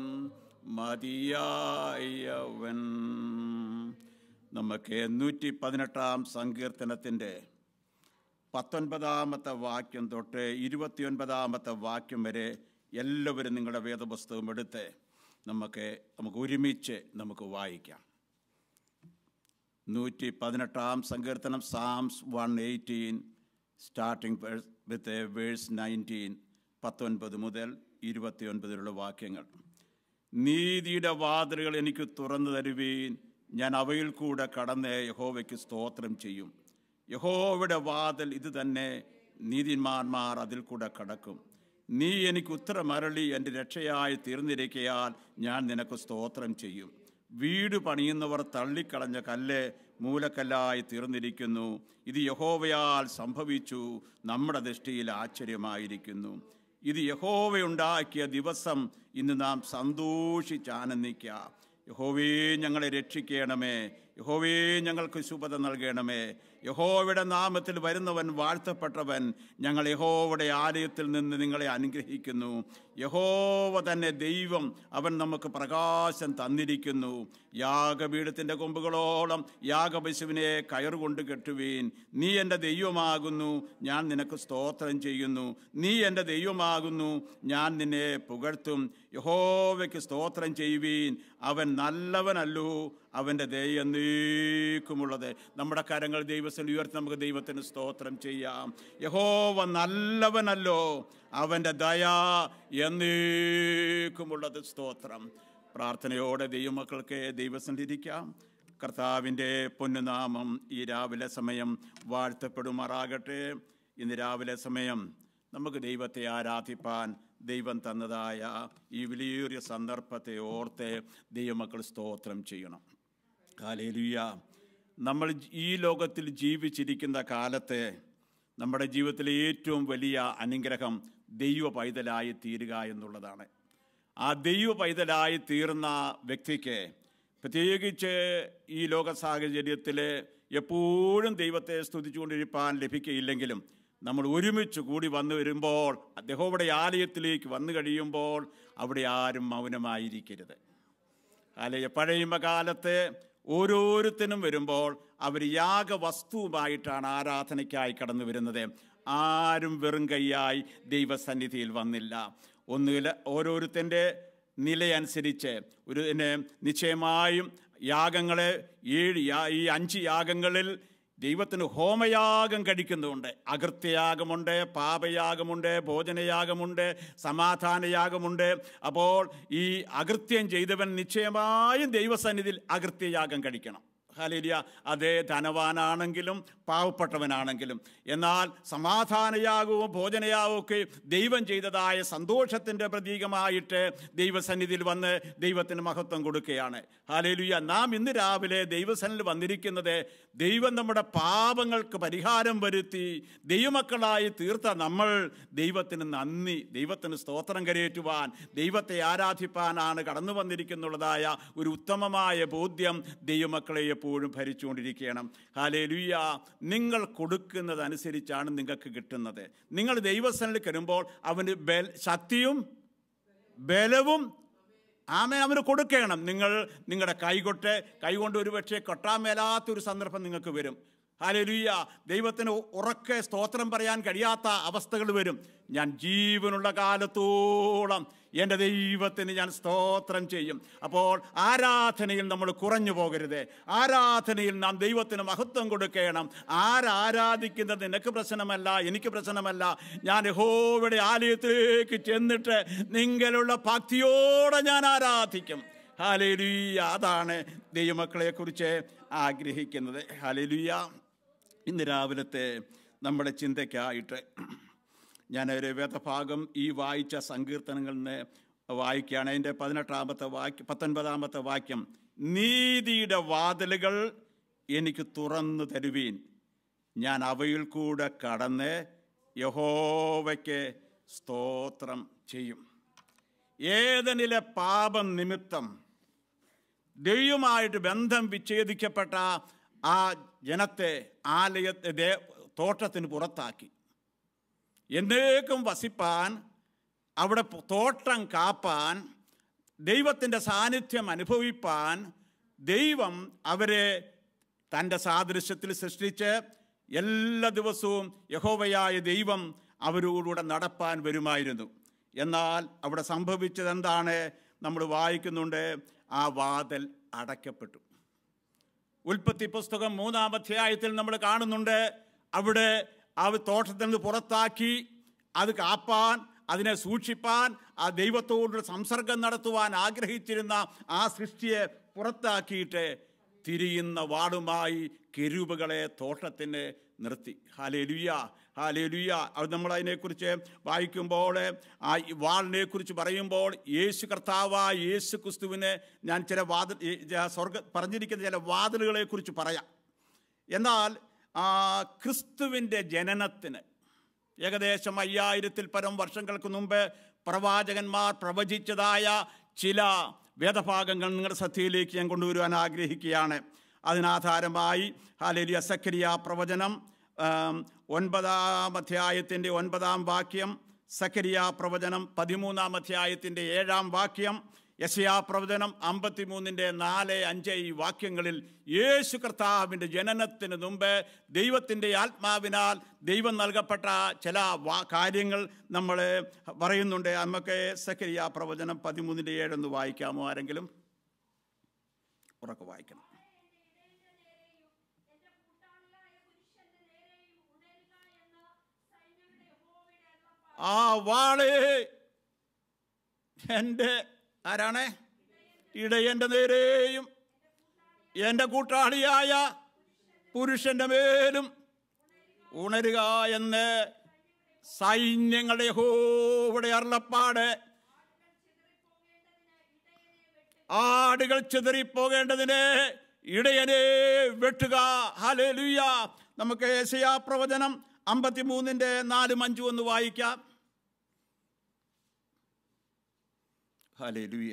മതിയായവൻ നമുക്ക് നൂറ്റി പതിനെട്ടാം സങ്കീർത്തനത്തിൻ്റെ പത്തൊൻപതാമത്തെ വാക്യം തൊട്ട് ഇരുപത്തിയൊൻപതാമത്തെ വാക്യം വരെ എല്ലാവരും നിങ്ങളുടെ വേദപുസ്തകം എടുത്ത് നമുക്ക് നമുക്ക് ഒരുമിച്ച് നമുക്ക് വായിക്കാം നൂറ്റി പതിനെട്ടാം സങ്കീർത്തനം psalms one eighteen starting with verse nineteen പത്തൊൻപത് മുതൽ ഇരുപത്തിയൊൻപതിലുള്ള വാക്യങ്ങൾ നീതിയുടെ വാതിലുകൾ എനിക്ക് തുറന്നു തരുവീൻ ഞാൻ അവയിൽ കൂടെ കടന്ന് യഹോവയ്ക്ക് സ്തോത്രം ചെയ്യും യഹോവയുടെ വാതിൽ ഇത് തന്നെ നീതിമാന്മാർ അതിൽ കൂടെ കടക്കും നീ എനിക്ക് ഉത്തരമരളി എൻ്റെ രക്ഷയായി തീർന്നിരിക്കയാൽ ഞാൻ നിനക്ക് സ്തോത്രം ചെയ്യും വീട് പണിയുന്നവർ തള്ളിക്കളഞ്ഞ കല്ല് മൂലക്കല്ലായി തീർന്നിരിക്കുന്നു ഇത് യഹോവയാൽ സംഭവിച്ചു നമ്മുടെ ദൃഷ്ടിയിൽ ആശ്ചര്യമായിരിക്കുന്നു ഇത് യഹോവയുണ്ടാക്കിയ ദിവസം ഇന്ന് നാം സന്തോഷിച്ച് ആനന്ദിക്കാം യഹോവേ ഞങ്ങളെ രക്ഷിക്കണമേ യഹോവേ ഞങ്ങൾക്ക് ശുഭത നൽകണമേ യഹോവയുടെ നാമത്തിൽ വരുന്നവൻ വാഴ്ത്തപ്പെട്ടവൻ ഞങ്ങൾ യഹോവയുടെ ആലയത്തിൽ നിന്ന് നിങ്ങളെ അനുഗ്രഹിക്കുന്നു യഹോവ തന്നെ ദൈവം അവൻ നമുക്ക് പ്രകാശം തന്നിരിക്കുന്നു യാഗപീഠത്തിൻ്റെ കൊമ്പുകളോളം യാഗപശുവിനെ കയറുകൊണ്ട് കെട്ടുവീൻ നീ എൻ്റെ ദൈവമാകുന്നു ഞാൻ നിനക്ക് സ്തോത്രം ചെയ്യുന്നു നീ എൻ്റെ ദൈവമാകുന്നു ഞാൻ നിന്നെ പുകഴ്ത്തും യഹോവയ്ക്ക് സ്തോത്രം ചെയ്യുവീൻ അവൻ നല്ലവനല്ലോ അവൻ്റെ ദയ എന്നേക്കുമുള്ളത് നമ്മുടെ കരങ്ങൾ ദൈവത്തിൽ ഉയർത്തി നമുക്ക് ദൈവത്തിന് സ്തോത്രം ചെയ്യാം യഹോവ നല്ലവനല്ലോ അവൻ്റെ ദയ എന്നേക്കുമുള്ളത് സ്തോത്രം പ്രാർത്ഥനയോടെ ദൈവമക്കൾക്ക് ദൈവസന്നിധിക്കാം കർത്താവിൻ്റെ പൊന്നുനാമം ഈ രാവിലെ സമയം വാഴ്ത്തപ്പെടുമാറാകട്ടെ ഇന്ന് രാവിലെ സമയം നമുക്ക് ദൈവത്തെ ആരാധിപ്പാൻ ദൈവം തന്നതായ ഈ വലിയൊരു സന്ദർഭത്തെ ഓർത്ത് ദൈവമക്കൾ സ്തോത്രം ചെയ്യണം കാലേലുയ നമ്മൾ ഈ ലോകത്തിൽ ജീവിച്ചിരിക്കുന്ന കാലത്ത് നമ്മുടെ ജീവിതത്തിലെ ഏറ്റവും വലിയ അനുഗ്രഹം ദൈവ പൈതലായി തീരുക എന്നുള്ളതാണ് ആ ദൈവ പൈതലായി തീർന്ന വ്യക്തിക്ക് പ്രത്യേകിച്ച് ഈ ലോക സാഹചര്യത്തിൽ എപ്പോഴും ദൈവത്തെ സ്തുതിച്ചുകൊണ്ടിരിക്കാൻ ലഭിക്കുകയില്ലെങ്കിലും നമ്മൾ ഒരുമിച്ച് കൂടി വന്നു വരുമ്പോൾ അദ്ദേഹയുടെ ആലയത്തിലേക്ക് വന്നു കഴിയുമ്പോൾ അവിടെ ആരും മൗനമായിരിക്കരുത് ആലയ പഴയ കാലത്ത് ഓരോരുത്തരും വരുമ്പോൾ അവർ യാഗവസ്തുവുമായിട്ടാണ് ആരാധനയ്ക്കായി കടന്നു വരുന്നത് ആരും വെറും കൈയായി ദൈവസന്നിധിയിൽ വന്നില്ല ഒന്നുകിൽ ഓരോരുത്തൻ്റെ നിലയനുസരിച്ച് ഒരു പിന്നെ നിശ്ചയമായും യാഗങ്ങളെ ഏഴ് യാ- ഈ അഞ്ച് യാഗങ്ങളിൽ ദൈവത്തിന് ഹോമയാഗം കഴിക്കുന്നുണ്ട് അകൃത്യയാഗമുണ്ട് പാപയാഗമുണ്ട് ഭോജനയാഗമുണ്ട് സമാധാനയാഗമുണ്ട് അപ്പോൾ ഈ അകൃത്യം ചെയ്തവൻ നിശ്ചയമായും ദൈവസന്നിധിയിൽ അകൃത്യയാഗം കഴിക്കണം ഹാലേലിയ അതേ ധനവാനാണെങ്കിലും പാവപ്പെട്ടവനാണെങ്കിലും എന്നാൽ സമാധാനയാകവും ഭോജനയാകവും ഒക്കെ ദൈവം ചെയ്തതായ സന്തോഷത്തിൻ്റെ പ്രതീകമായിട്ട് ദൈവസന്നിധിയിൽ വന്ന് ദൈവത്തിന് മഹത്വം കൊടുക്കുകയാണ് ഹാലേലുയ നാം ഇന്ന് രാവിലെ ദൈവസന്നിധിയിൽ വന്നിരിക്കുന്നത് ദൈവം നമ്മുടെ പാപങ്ങൾക്ക് പരിഹാരം വരുത്തി ദൈവമക്കളായി തീർത്ത നമ്മൾ ദൈവത്തിന് നന്ദി ദൈവത്തിന് സ്തോത്രം കരയേറ്റുവാൻ ദൈവത്തെ ആരാധിപ്പാനാണ് കടന്നു വന്നിരിക്കുന്നുള്ളതായ ഒരു ഉത്തമമായ ബോധ്യം ദൈവമക്കളെ എപ്പോഴും ഭരിച്ചുകൊണ്ടിരിക്കണം ഹാലേലുയ്യ നിങ്ങൾ കൊടുക്കുന്നതനുസരിച്ചാണ് നിങ്ങൾക്ക് കിട്ടുന്നത് നിങ്ങൾ ദൈവസനിൽ കരുമ്പോൾ അവന് ബൽ ശക്തിയും ബലവും ആമേൻ അവന് കൊടുക്കണം നിങ്ങൾ നിങ്ങളുടെ കൈകൊട്ട് കൈകൊണ്ട് ഒരു പക്ഷേ കൊട്ടാൻ മേലാത്തൊരു സന്ദർഭം നിങ്ങൾക്ക് വരും ഹാലലുയ്യ ദൈവത്തിന് ഉറക്കെ സ്തോത്രം പറയാൻ കഴിയാത്ത അവസ്ഥകൾ വരും ഞാൻ ജീവനുള്ള കാലത്തോളം എൻ്റെ ദൈവത്തിന് ഞാൻ സ്തോത്രം ചെയ്യും അപ്പോൾ ആരാധനയിൽ നമ്മൾ കുറഞ്ഞു പോകരുത് ആരാധനയിൽ നാം ദൈവത്തിന് മഹത്വം കൊടുക്കണം ആരാരാധിക്കുന്നത് നിനക്ക് പ്രശ്നമല്ല എനിക്ക് പ്രശ്നമല്ല ഞാൻ യഹോവയുടെ ആലയത്തിലേക്ക് ചെന്നിട്ട് നിങ്ങളുള്ള ഭക്തിയോടെ ഞാൻ ആരാധിക്കും ഹാലേലുയ്യ അതാണ് ദൈവമക്കളെക്കുറിച്ച് ആഗ്രഹിക്കുന്നത് ഹാലേലുയ്യ ഇന്ന് രാവിലത്തെ നമ്മുടെ ചിന്തയ്ക്കായിട്ട് ഞാനൊരു വേദഭാഗം ഈ വായിച്ച സങ്കീർത്തനങ്ങളിൽ നിന്ന് വായിക്കുകയാണ് അതിൻ്റെ പതിനെട്ടാമത്തെ വാക്യം പത്തൊൻപതാമത്തെ വാക്യം നീതിയുടെ വാതിലുകൾ എനിക്ക് തുറന്നു തരുവീൻ ഞാൻ അവയിൽ കൂടെ കടന്ന് യഹോവയ്ക്ക് സ്തോത്രം ചെയ്യും ഏതനിലെ പാപം നിമിത്തം ദൈവമായിട്ട് ബന്ധം വിച്ഛേദിക്കപ്പെട്ട ആ ജനത്തെ ആലയത്തെ ദേ- തോട്ടത്തിന് പുറത്താക്കി എന്നേക്കും വസിപ്പാൻ അവിടെ പു- തോട്ടം കാപ്പാൻ ദൈവത്തിൻ്റെ സാന്നിധ്യം അനുഭവിപ്പാൻ ദൈവം അവരെ തൻ്റെ സാദൃശ്യത്തിൽ സൃഷ്ടിച്ച് എല്ലാ ദിവസവും യഹോവയായ ദൈവം അവരോടുകൂടെ നടപ്പാൻ വരുമായിരുന്നു എന്നാൽ അവിടെ സംഭവിച്ചത് എന്താണ് നമ്മൾ വായിക്കുന്നുണ്ട് ആ വാതിൽ അടയ്ക്കപ്പെട്ടു ഉൽപ്പത്തി പുസ്തകം മൂന്നാം അധ്യായത്തിൽ നമ്മൾ കാണുന്നുണ്ട് അവിടെ ആ തോട്ടത്തിൽ നിന്ന് പുറത്താക്കി അത് കാപ്പാൻ അതിനെ സൂക്ഷിപ്പാൻ ആ ദൈവത്തോടുള്ള സംസർഗം നടത്തുവാൻ ആഗ്രഹിച്ചിരുന്ന ആ സൃഷ്ടിയെ പുറത്താക്കിയിട്ട് തിരിയുന്ന വാളുമായി കെരൂപുകളെ തോട്ടത്തിന് നിർത്തി ഹാലേലുയ്യ ഹാലേലുയ്യ അത് നമ്മൾ അതിനെക്കുറിച്ച് വായിക്കുമ്പോൾ ആ ഈ വാളിനെ കുറിച്ച് പറയുമ്പോൾ യേശു കർത്താവായ യേശു ക്രിസ്തുവിനെ ഞാൻ ചില വാതിൽ ഈ ജ- സ്വർഗ പറഞ്ഞിരിക്കുന്ന ചില വാതിലുകളെ കുറിച്ച് പറയാം എന്നാൽ ആ ക്രിസ്തുവിൻ്റെ ജനനത്തിന് ഏകദേശം അയ്യായിരത്തിൽ പരം വർഷങ്ങൾക്ക് മുമ്പ് പ്രവാചകന്മാർ പ്രവചിച്ചതായ ചില വേദഭാഗങ്ങൾ നിങ്ങളുടെ ശ്രദ്ധയിലേക്ക് ഞാൻ കൊണ്ടുവരുവാൻ ആഗ്രഹിക്കുകയാണ് അതിനാധാരമായി ഹാലേലിയ സക്കരിയ പ്രവചനം ആം, ഒൻപതാം അധ്യായത്തിൻ്റെ ഒൻപതാം വാക്യം സക്കരിയ പ്രവചനം പതിമൂന്നാം അധ്യായത്തിൻ്റെ ഏഴാം വാക്യം യശയാ പ്രവചനം അമ്പത്തിമൂന്നിൻ്റെ നാല് അഞ്ച് ഈ വാക്യങ്ങളിൽ യേശു കർത്താവിൻ്റെ ജനനത്തിന് മുമ്പ് ദൈവത്തിൻ്റെ ആത്മാവിനാൽ ദൈവം നൽകപ്പെട്ട ചില വാ കാര്യങ്ങൾ നമ്മൾ പറയുന്നുണ്ട് നമുക്ക് സക്കരിയ പ്രവചനം പതിമൂന്നിൻ്റെ ഏഴൊന്ന് വായിക്കാമോ ആരെങ്കിലും ഉറക്കെ വായിക്കണം ആ വാളേ എൻ്റെ ആരാണ് ഇടയൻ്റെ നേരെയും എൻ്റെ കൂട്ടാളിയായ പുരുഷൻ്റെ മേലും ഉണരുക എന്ന് സൈന്യങ്ങളുടെ യഹോവയുടെ അരുളപ്പാട് ആടുകൾ ചിതറിപ്പോകേണ്ടതിന് ഇടയനെ വെട്ടുക ഹല്ലേലൂയ നമുക്ക് ഏശയാ പ്രവചനം അമ്പത്തിമൂന്നിൻ്റെ നാലും അഞ്ചും ഒന്ന് വായിക്കാം ഹല്ലേലൂയ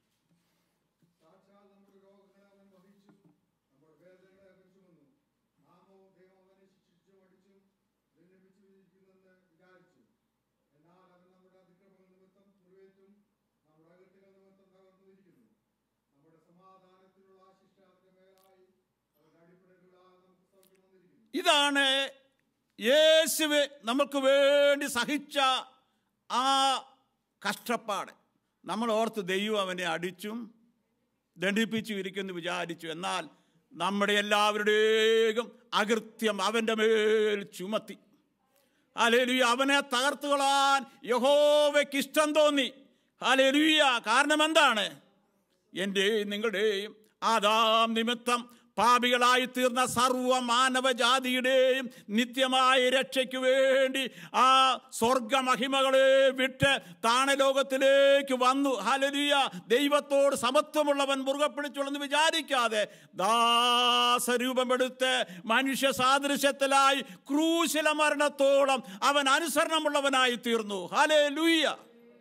ഇതാണ് യേശുവ് നമുക്ക് വേണ്ടി സഹിച്ച ആ കഷ്ടപ്പാട് നമ്മൾ ഓർത്ത് ദൈവം അവനെ അടിച്ചും ദണ്ഡിപ്പിച്ചു ഇരിക്കുന്നു വിചാരിച്ചു എന്നാൽ നമ്മുടെ എല്ലാവരുടെയും അകൃത്യം അവൻ്റെ മേൽ ചുമത്തി ഹാലേലുയ അവനെ തകർത്തുകളാൻ യഹോവയ്ക്ക് ഇഷ്ടം തോന്നി ഹാലേലുയ കാരണം എന്താണ് എൻ്റെയും നിങ്ങളുടെയും ആദാം നിമിത്തം പാപികളായി തീർന്ന സർവ മാനവജാതിയുടെയും നിത്യമായ രക്ഷയ്ക്ക് വേണ്ടി ആ സ്വർഗമഹിമകളെ വിട്ട് താണലോകത്തിലേക്ക് വന്നു ഹലരിയ ദൈവത്തോട് സമത്വമുള്ളവൻ മുറുകെ പിടിച്ചുള്ളെന്ന് വിചാരിക്കാതെ ദാസരൂപമെടുത്ത് മനുഷ്യ സാദൃശ്യത്തിലായി ക്രൂശില മരണത്തോളം അവൻ അനുസരണമുള്ളവനായി തീർന്നു ഹലേ ലൂയ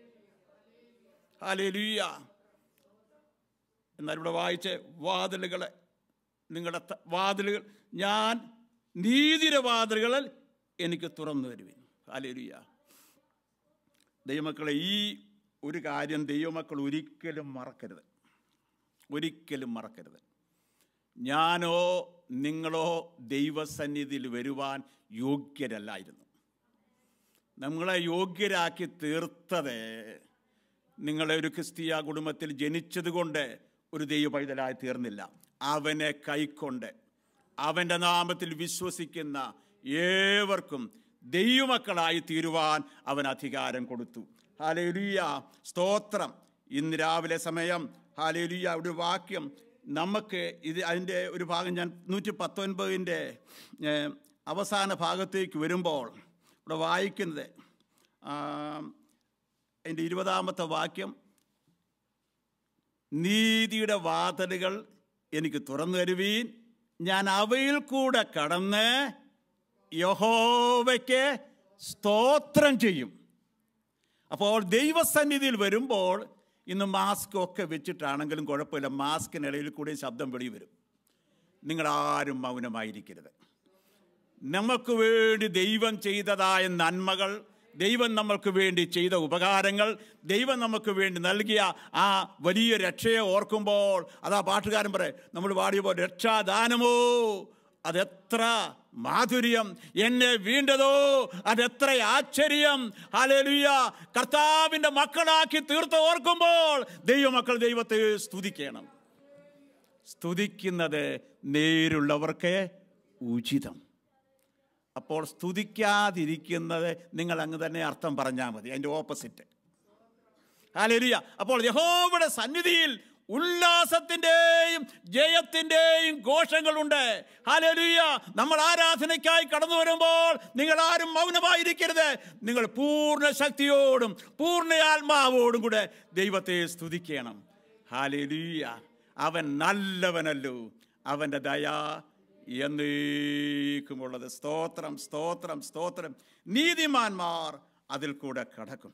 ഹലേ ലൂയ എന്നാൽ ഇവിടെ വായിച്ച വാതിലുകളെ നിങ്ങളുടെ ത- വാതിലുകൾ ഞാൻ നീതിയുടെ വാതിലുകളിൽ എനിക്ക് തുറന്നു തരുവിൻ അലേലുയ ദൈവമക്കളെ ഈ ഒരു കാര്യം ദൈവമക്കൾ ഒരിക്കലും മറക്കരുത് ഒരിക്കലും മറക്കരുത് ഞാനോ നിങ്ങളോ ദൈവസന്നിധിയിൽ വരുവാൻ യോഗ്യരല്ലായിരുന്നു നമ്മളെ യോഗ്യരാക്കി തീർത്തത് നിങ്ങളെ ഒരു ക്രിസ്തീയ കുടുംബത്തിൽ ജനിച്ചതുകൊണ്ട് ഒരു ദൈവ പൈതലായി തീർന്നില്ല അവനെ കൈക്കൊണ്ട് അവൻ്റെ നാമത്തിൽ വിശ്വസിക്കുന്ന ഏവർക്കും ദൈവമക്കളായി തീരുവാൻ അവൻ അധികാരം കൊടുത്തു ഹാലേലുയ സ്തോത്രം ഇന്ന് രാവിലെ സമയം ഹാലേലുയ ഒരു വാക്യം നമുക്ക് ഇത് അതിൻ്റെ ഒരു ഭാഗം ഞാൻ നൂറ്റി പത്തൊൻപതിൻ്റെ ഏഹ്, അവസാന ഭാഗത്തേക്ക് വരുമ്പോൾ ഇവിടെ വായിക്കുന്നത് ആ, അതിൻ്റെ ഇരുപതാമത്തെ വാക്യം നീതിയുടെ വാതിലുകൾ എനിക്ക് തുറന്നു തരുവീൻ ഞാൻ അവയിൽ കൂടെ കടന്ന് യഹോവയ്ക്ക് സ്തോത്രം ചെയ്യും അപ്പോൾ ദൈവസന്നിധിയിൽ വരുമ്പോൾ ഇന്ന് മാസ്ക് ഒക്കെ വെച്ചിട്ടാണെങ്കിലും കുഴപ്പമില്ല മാസ്കിനിടയിൽ കൂടി ശബ്ദം വെളി വരും നിങ്ങളാരും മൗനമായിരിക്കരുത് നമുക്ക് വേണ്ടി ദൈവം ചെയ്തതായ നന്മകൾ ദൈവം നമ്മൾക്ക് വേണ്ടി ചെയ്ത ഉപകാരങ്ങൾ ദൈവം നമുക്ക് വേണ്ടി നൽകിയ ആ വലിയ രക്ഷയെ ഓർക്കുമ്പോൾ അതാ പാട്ടുകാരൻ പറയും നമ്മൾ പാടിയപ്പോൾ രക്ഷാദാനമോ അതെത്ര മാധുര്യം എന്നെ വീണ്ടതോ അതെത്ര ആശ്ചര്യം ഹല്ലേലൂയ കർത്താവിൻ്റെ മക്കളാക്കി തീർത്ത് ഓർക്കുമ്പോൾ ദൈവമക്കൾ ദൈവത്തെ സ്തുതിക്കണം സ്തുതിക്കുന്നത് നേരുള്ളവർക്ക് ഉചിതം അപ്പോൾ സ്തുതിക്കാതിരിക്കുന്നത് നിങ്ങൾ അങ്ങ് തന്നെ അർത്ഥം പറഞ്ഞാൽ മതി അതിൻ്റെ ഓപ്പോസിറ്റ് ഹാലേലിയ അപ്പോൾ യഹോവയുടെ സന്നിധിയിൽ ഉല്ലാസത്തിൻ്റെയും ജയത്തിൻ്റെയും ഘോഷങ്ങളുണ്ട് ഹാലേലിയ നമ്മൾ ആരാധനയ്ക്കായി കടന്നു വരുമ്പോൾ നിങ്ങൾ ആരും മൗനമായിരിക്കരുത് നിങ്ങൾ പൂർണ്ണ ശക്തിയോടും പൂർണ്ണ ആത്മാവോടും കൂടെ ദൈവത്തെ സ്തുതിക്കണം ഹാലേലിയ അവൻ നല്ലവനല്ലോ അവൻ്റെ ദയ എന്നേക്കുമുള്ളത് സ്തോത്രം സ്തോത്രം സ്തോത്രം നീതിമാന്മാർ അതിൽ കൂടെ കടക്കും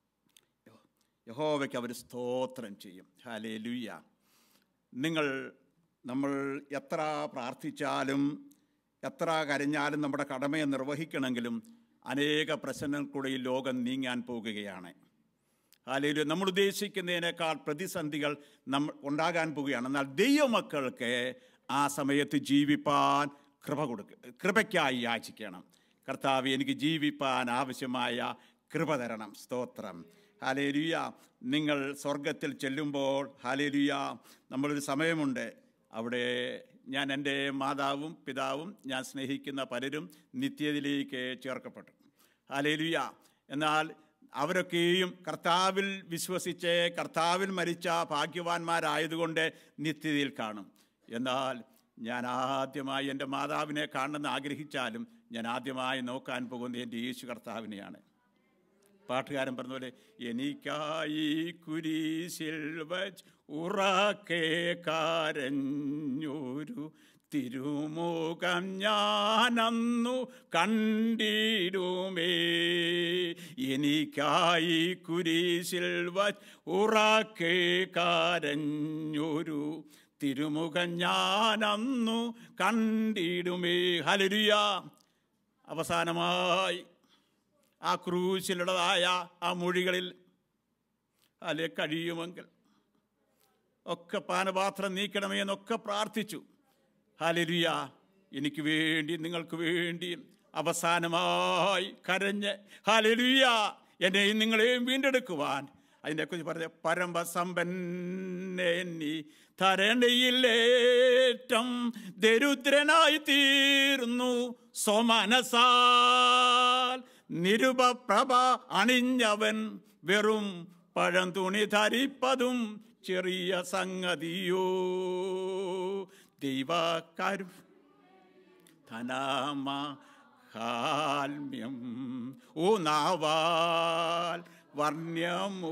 യഹോവയ്ക്ക് അവർ സ്തോത്രം ചെയ്യും ഹാലേ ലുയ്യ നിങ്ങൾ നമ്മൾ എത്ര പ്രാർത്ഥിച്ചാലും എത്ര കരഞ്ഞാലും നമ്മുടെ കടമയെ നിർവഹിക്കണമെങ്കിലും അനേക പ്രശ്നങ്ങൾക്കൂടെ ഈ ലോകം നീങ്ങാൻ പോകുകയാണ് ഹാലയില് നമ്മൾ ഉദ്ദേശിക്കുന്നതിനേക്കാൾ പ്രതിസന്ധികൾ നമ്മൾ ഉണ്ടാകാൻ പോവുകയാണ് എന്നാൽ ദൈവമക്കൾക്ക് ആ സമയത്ത് ജീവിപ്പാൻ കൃപ കൊടുക്കുക കൃപയ്ക്കായി യാചിക്കണം കർത്താവ് എനിക്ക് ജീവിപ്പാൻ ആവശ്യമായ കൃപ തരണം സ്തോത്രം ഹാലേലുയ നിങ്ങൾ സ്വർഗത്തിൽ ചെല്ലുമ്പോൾ ഹാലേലുയ നമ്മളൊരു സമയമുണ്ട് അവിടെ ഞാൻ എൻ്റെ മാതാവും പിതാവും ഞാൻ സ്നേഹിക്കുന്ന പലരും നിത്യതയിലേക്ക് ചേർക്കപ്പെട്ടു ഹാലേലുയ എന്നാൽ അവരൊക്കെയും കർത്താവിൽ വിശ്വസിച്ച് കർത്താവിൽ മരിച്ച ഭാഗ്യവാന്മാരായതുകൊണ്ട് നിത്യതയിൽ കാണും എന്നാൽ ഞാൻ ആദ്യമായി എൻ്റെ മാതാവിനെ കാണണമെന്ന് ആഗ്രഹിച്ചാലും ഞാൻ ആദ്യമായി നോക്കാൻ പോകുന്നത് എൻ്റെ യേശു കർത്താവിനെയാണ് പാട്ടുകാരൻ പറഞ്ഞ പോലെ എനിക്കായി കുരിശിൽ വച്ച് ഉറക്കെ കരഞ്ഞൊരു തിരുമുഖം ഞാനന്നു കണ്ടിടുമേ എനിക്കായി കുരിശിൽ വച്ച് ഉറക്കെ കരഞ്ഞൊരു തിരുമുഖം ഞാനന്നു കണ്ടിടുമേ ഹലരുയ അവസാനമായി ആ ക്രൂശിലുള്ളതായ ആ മൊഴികളിൽ അല്ലെ കഴിയുമെങ്കിൽ ഒക്കെ പാനപാത്രം നീക്കണമേ എന്നൊക്കെ പ്രാർത്ഥിച്ചു ഹാലരുയ എനിക്ക് വേണ്ടി നിങ്ങൾക്ക് വേണ്ടി അവസാനമായി കരഞ്ഞ് ഹാലരുയ എന്നെയും നിങ്ങളെയും വീണ്ടെടുക്കുവാൻ അതിനെക്കുറിച്ച് പറഞ്ഞ പരമസമ്പന്നെ നീ ധരണിയിലേറ്റം ദരിദ്രനായി തീർന്നു സ്വമനസാൽ നിരുപപ്രഭ അണിഞ്ഞവൻ വെറും പഴം തുണി ധരിപ്പതും ചെറിയ സംഗതിയോ ദൈവക്കാരു ധനാമ ഹാൽമ്യം ഓ നാവാൽ വർണ്യമോ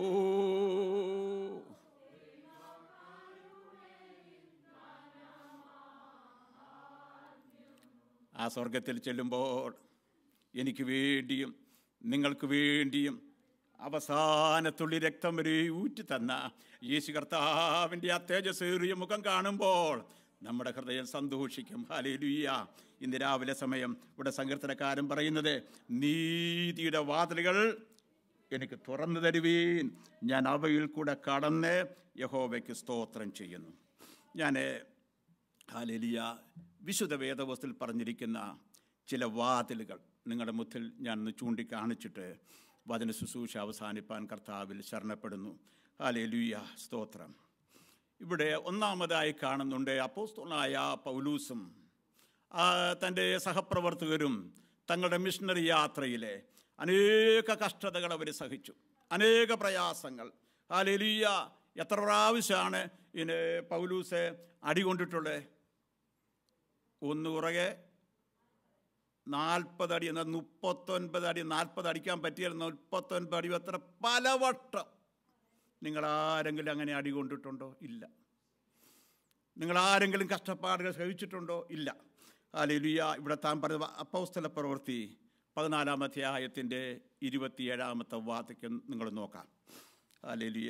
ആ സ്വർഗത്തിൽ ചെല്ലുമ്പോൾ എനിക്ക് വേണ്ടിയും നിങ്ങൾക്ക് വേണ്ടിയും അവസാനത്തുള്ളി രക്തം വരെ ഊറ്റി തന്ന യേശു കർത്താവിൻ്റെ ആ തേജസ്സേറിയ മുഖം കാണുമ്പോൾ നമ്മുടെ ഹൃദയം സന്തോഷിക്കും ഹാലേലുയ്യ ഇന്ന് രാവിലെ സമയം ഇവിടെ സങ്കീർത്തനക്കാരൻ പറയുന്നത് നീതിയുടെ വാതിലുകൾ എനിക്ക് തുറന്നു തരുവീൻ ഞാൻ അവയിൽ കൂടെ കടന്ന് യഹോവയ്ക്ക് സ്തോത്രം ചെയ്യുന്നു ഞാൻ ഹാലേലിയ വിശുദ്ധ വേദവസ്തുൽ പറഞ്ഞിരിക്കുന്ന ചില വാതിലുകൾ നിങ്ങളുടെ മുത്തിൽ ഞാൻ ഒന്ന് ചൂണ്ടിക്കാണിച്ചിട്ട് വചന ശുശ്രൂഷ അവസാനിപ്പാൻ കർത്താവിൽ ശരണപ്പെടുന്നു ഹാലേലുയ സ്തോത്രം ഇവിടെ ഒന്നാമതായി കാണുന്നുണ്ട് അപ്പോസ്തോളായ പൗലൂസും ആ, തൻ്റെ സഹപ്രവർത്തകരും തങ്ങളുടെ മിഷണറി യാത്രയിലെ അനേക കഷ്ടതകൾ അവർ സഹിച്ചു അനേക പ്രയാസങ്ങൾ ആ ലെലിയ എത്ര പ്രാവശ്യമാണ് ഇതിന് പൗലൂസ് അടികൊണ്ടിട്ടുള്ളത് ഒന്ന് പുറകെ നാൽപ്പത് അടി എന്നാൽ മുപ്പത്തൊൻപത് അടി നാൽപ്പത് അടിക്കാൻ പറ്റിയാൽ മുപ്പത്തൊൻപത് അടി എത്ര പലവട്ടം നിങ്ങൾ ആരെങ്കിലും അങ്ങനെ അടികൊണ്ടിട്ടുണ്ടോ ഇല്ല നിങ്ങൾ ആരെങ്കിലും കഷ്ടപ്പാടുകൾ സഹിച്ചിട്ടുണ്ടോ ഇല്ല ഹാലേലുയ ഇവിടെ താൻ പറഞ്ഞ അപ്പൗസ്തല പ്രവൃത്തി പതിനാലാം അധ്യായത്തിൻ്റെ ഇരുപത്തിയേഴാമത്തെ വാക്യം നിങ്ങൾ നോക്കാം ഹാലേലുയ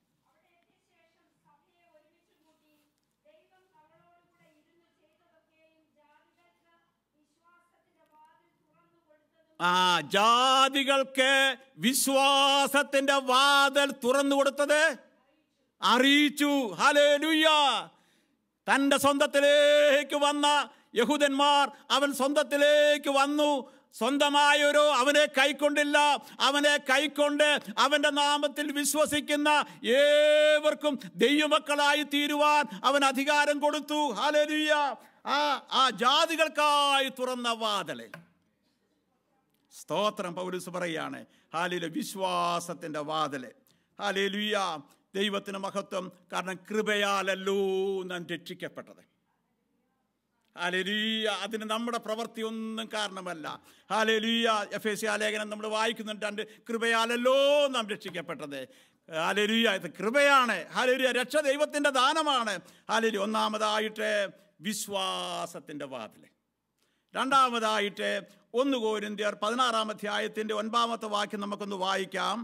ആ ജാതികൾക്ക് വിശ്വാസത്തിന്റെ വാതിൽ തുറന്നു കൊടുത്തത് അറിയിച്ചു ഹലേലുയ്യ തൻ്റെ സ്വന്തത്തിലേക്ക് വന്ന യഹൂദന്മാർ അവൻ സ്വന്തത്തിലേക്ക് വന്നു സ്വന്തമായൊരു അവനെ കൈക്കൊണ്ടില്ല അവനെ കൈക്കൊണ്ട് അവൻ്റെ നാമത്തിൽ വിശ്വസിക്കുന്ന ഏവർക്കും ദൈവമക്കളായി തീരുവാൻ അവൻ അധികാരം കൊടുത്തു ഹാലലുയ്യ ആ ആ ജാതികൾക്കായി തുറന്ന വാതിലിൽ സ്തോത്രം പൗലൂസ് പറയാണ് ഹാലിലെ വിശ്വാസത്തിൻ്റെ വാതില് ഹാലേലുയ്യ ദൈവത്തിന് മഹത്വം കാരണം കൃപയാലല്ലോ നാം രക്ഷിക്കപ്പെട്ടത് ഹാലേലുയ്യ അതിന് നമ്മുടെ പ്രവൃത്തി ഒന്നും കാരണമല്ല ഹാലേലുയ്യ എഫ് എസ് ലേഖനം നമ്മൾ വായിക്കുന്നുണ്ട് രണ്ട് കൃപയാലല്ലോ നാം രക്ഷിക്കപ്പെട്ടത് ഹാലേലുയ്യ ഇത് കൃപയാണ് ഹാലേലുയ രക്ഷ ദൈവത്തിൻ്റെ ദാനമാണ് ഹാലേലു ഒന്നാമതായിട്ട് വിശ്വാസത്തിൻ്റെ വാതില് രണ്ടാമതായിട്ട് ഒന്ന് കോരിന്ത്യർ പതിനാറാം അധ്യായത്തിൻ്റെ ഒൻപതാമത്തെ വാക്യം നമുക്കൊന്ന് വായിക്കാം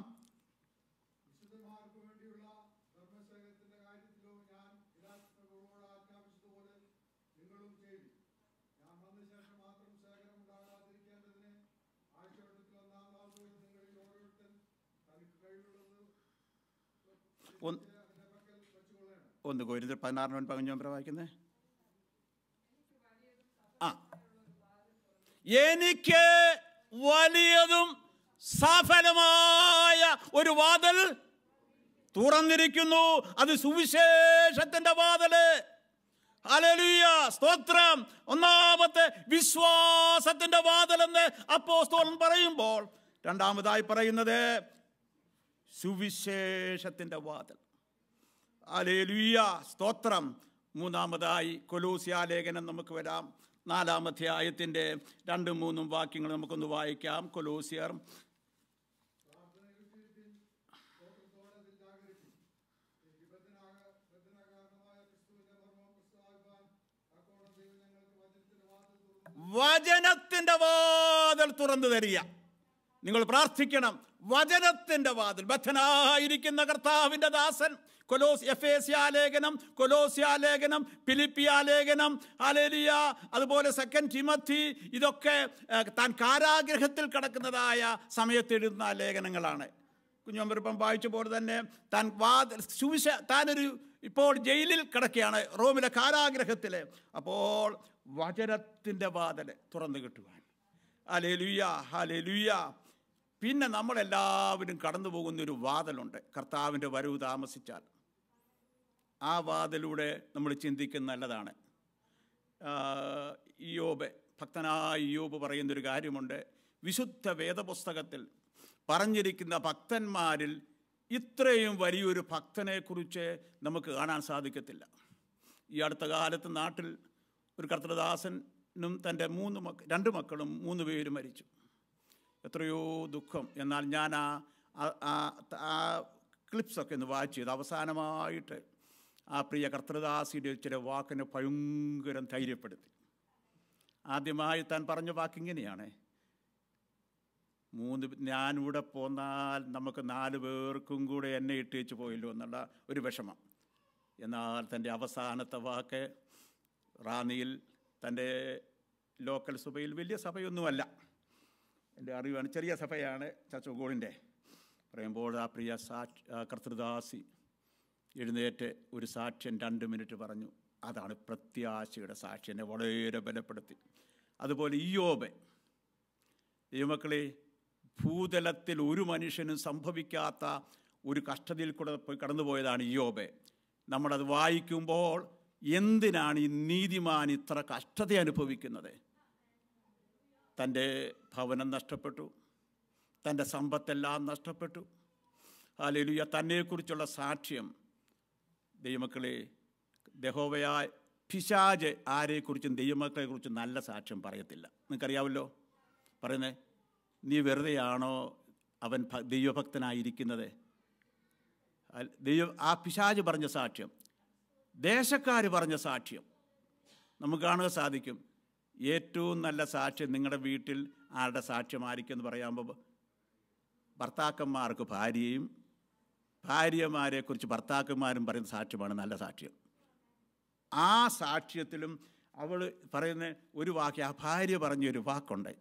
ഒന്ന് ഒന്ന് കോരിന്ത്യർ പതിനാറിന് ഒൻപത് അഞ്ച് വായിക്കുന്നത് ആ എനിക്ക് വലിയതും സഫലമായ ഒരു വാതിൽ തുറന്നിരിക്കുന്നു അത് സുവിശേഷത്തിന്റെ വാതില് ഹല്ലേലൂയ സ്തോത്രം ഒന്നാമത്തെ വിശ്വാസത്തിന്റെ വാതിലെന്ന് അപ്പോസ്തോലൻ പറയുമ്പോൾ രണ്ടാമതായി പറയുന്നത് സുവിശേഷത്തിന്റെ വാതിൽ അലേലുയ്യ സ്തോത്രം മൂന്നാമതായി കൊലോസ്യാലേഖനം നമുക്ക് വരാം നാലാം അധ്യായത്തിൻ്റെ രണ്ടും മൂന്നും വാക്യങ്ങൾ നമുക്കൊന്ന് വായിക്കാം കൊലോസിയർ വചനത്തിന്റെ വാതിൽ തുറന്നു തരിക നിങ്ങൾ പ്രാർത്ഥിക്കണം വചനത്തിന്റെ വാതിൽ ബദ്ധനായിരിക്കുന്ന കർത്താവിന്റെ ദാസൻ കൊലോസ് എഫേസ്യാലേഖനം കൊലോസ്യാലേഖനം ഫിലിപ്പിയാലേഖനം അലേലിയ അതുപോലെ സെക്കൻഡ് ടിമത്തി ഇതൊക്കെ ഏഹ്, താൻ കാരാഗ്രഹത്തിൽ കിടക്കുന്നതായ സമയത്തെഴുതുന്ന ലേഖനങ്ങളാണ് കുഞ്ഞമ്പരുപ്പം വായിച്ച പോലെ തന്നെ താൻ വാതിൽ സുവിശ താനൊരു ഇപ്പോൾ ജയിലിൽ കിടക്കുകയാണ് റോമിലെ കാരാഗ്രഹത്തിൽ അപ്പോൾ വചനത്തിൻ്റെ വാതിൽ തുറന്നു കിട്ടുവാൻ ഹലേലുയ്യ ഹലേലുയ്യ പിന്നെ നമ്മളെല്ലാവരും കടന്നു പോകുന്ന ഒരു വാതിലുണ്ട് കർത്താവിൻ്റെ വരവ് താമസിച്ചാൽ ആ വാതിലൂടെ നമ്മൾ ചിന്തിക്കുന്ന നല്ലതാണ് ആഹ് ഇയ്യോബ് ഭക്തനായ ഇയ്യോബ് പറയുന്നൊരു കാര്യമുണ്ട് വിശുദ്ധ വേദപുസ്തകത്തിൽ പറഞ്ഞിരിക്കുന്ന ഭക്തന്മാരിൽ ഇത്രയും വലിയൊരു ഭക്തനെക്കുറിച്ച് നമുക്ക് കാണാൻ സാധിക്കത്തില്ല ഈ അടുത്ത കാലത്ത് നാട്ടിൽ ഒരു കർത്തൃദാസനും തൻ്റെ മൂന്ന് മക്ക രണ്ട് മക്കളും മൂന്ന് പേരും മരിച്ചു എത്രയോ ദുഃഖം എന്നാൽ ഞാൻ ആ ആ- ആ- ആ ക്ലിപ്സൊക്കെ ഒന്ന് വായിച്ചു ചെയ്ത് അവസാനമായിട്ട് ആ പ്രിയ കർത്തൃദാസിയുടെ ചില വാക്കിനെ ഭയങ്കരം ധൈര്യപ്പെടുത്തി ആദ്യമായി താൻ പറഞ്ഞ വാക്കിങ്ങനെയാണ് മൂന്ന് പേ- ഞാനിവിടെ പോന്നാൽ നമുക്ക് നാല് പേർക്കും കൂടെ എന്നെ ഇട്ടേച്ച് പോയല്ലോ എന്നുള്ള ഒരു വിഷമം എന്നാൽ തൻ്റെ അവസാനത്തെ വാക്ക് റാന്നിയിൽ തൻ്റെ ലോക്കൽ സഭയിൽ വലിയ സഭയൊന്നുമല്ല എൻ്റെ അറിവാണ് ചെറിയ സഭയാണ് ചച്ചോഗോളിൻ്റെ പറയുമ്പോൾ ആ പ്രിയ സാക്ഷി ആ കർത്തൃദാസി എഴുന്നേറ്റ് ഒരു സാക്ഷ്യൻ രണ്ട് മിനിറ്റ് പറഞ്ഞു അതാണ് പ്രത്യാശയുടെ സാക്ഷി എന്നെ വളരെ ബലപ്പെടുത്തി അതുപോലെ ഇയോബെ ദൈവമക്കളെ ഭൂതലത്തിൽ ഒരു മനുഷ്യനും സംഭവിക്കാത്ത ഒരു കഷ്ടതയിൽ കൂടെ പോയി കടന്നുപോയതാണ് ഇയോബെ നമ്മളത് വായിക്കുമ്പോൾ എന്തിനാണ് ഈ നീതിമാൻ ഇത്ര കഷ്ടത അനുഭവിക്കുന്നത് തൻ്റെ ഭവനം നഷ്ടപ്പെട്ടു തൻ്റെ സമ്പത്തെല്ലാം നഷ്ടപ്പെട്ടു ഹാലേലുയ തന്നെക്കുറിച്ചുള്ള സാക്ഷ്യം ദൈവമക്കളെ ദഹോവയായ പിശാജ് ആരെക്കുറിച്ചും ദൈവമക്കളെക്കുറിച്ചും നല്ല സാക്ഷ്യം പറയത്തില്ല നിങ്ങൾക്കറിയാമല്ലോ പറയുന്നത് നീ വെറുതെയാണോ അവൻ ഭ- ദൈവഭക്തനായിരിക്കുന്നത് അൽ- ദൈവ ആ പിശാജ് പറഞ്ഞ സാക്ഷ്യം ദേശക്കാർ പറഞ്ഞ സാക്ഷ്യം നമുക്ക് കാണുക സാധിക്കും ഏറ്റവും നല്ല സാക്ഷ്യം നിങ്ങളുടെ വീട്ടിൽ ആരുടെ സാക്ഷ്യമായിരിക്കും എന്ന് പറയുമ്പോൾ ഭർത്താക്കന്മാർക്ക് ഭാര്യയും ഭാര്യമാരെക്കുറിച്ച് ഭർത്താക്കന്മാരും പറയുന്ന സാക്ഷ്യമാണ് നല്ല സാക്ഷ്യം ആ സാക്ഷ്യത്തിലും അവൾ പറയുന്ന ഒരു വാക്ക് ആ ഭാര്യ പറഞ്ഞൊരു വാക്കുണ്ട്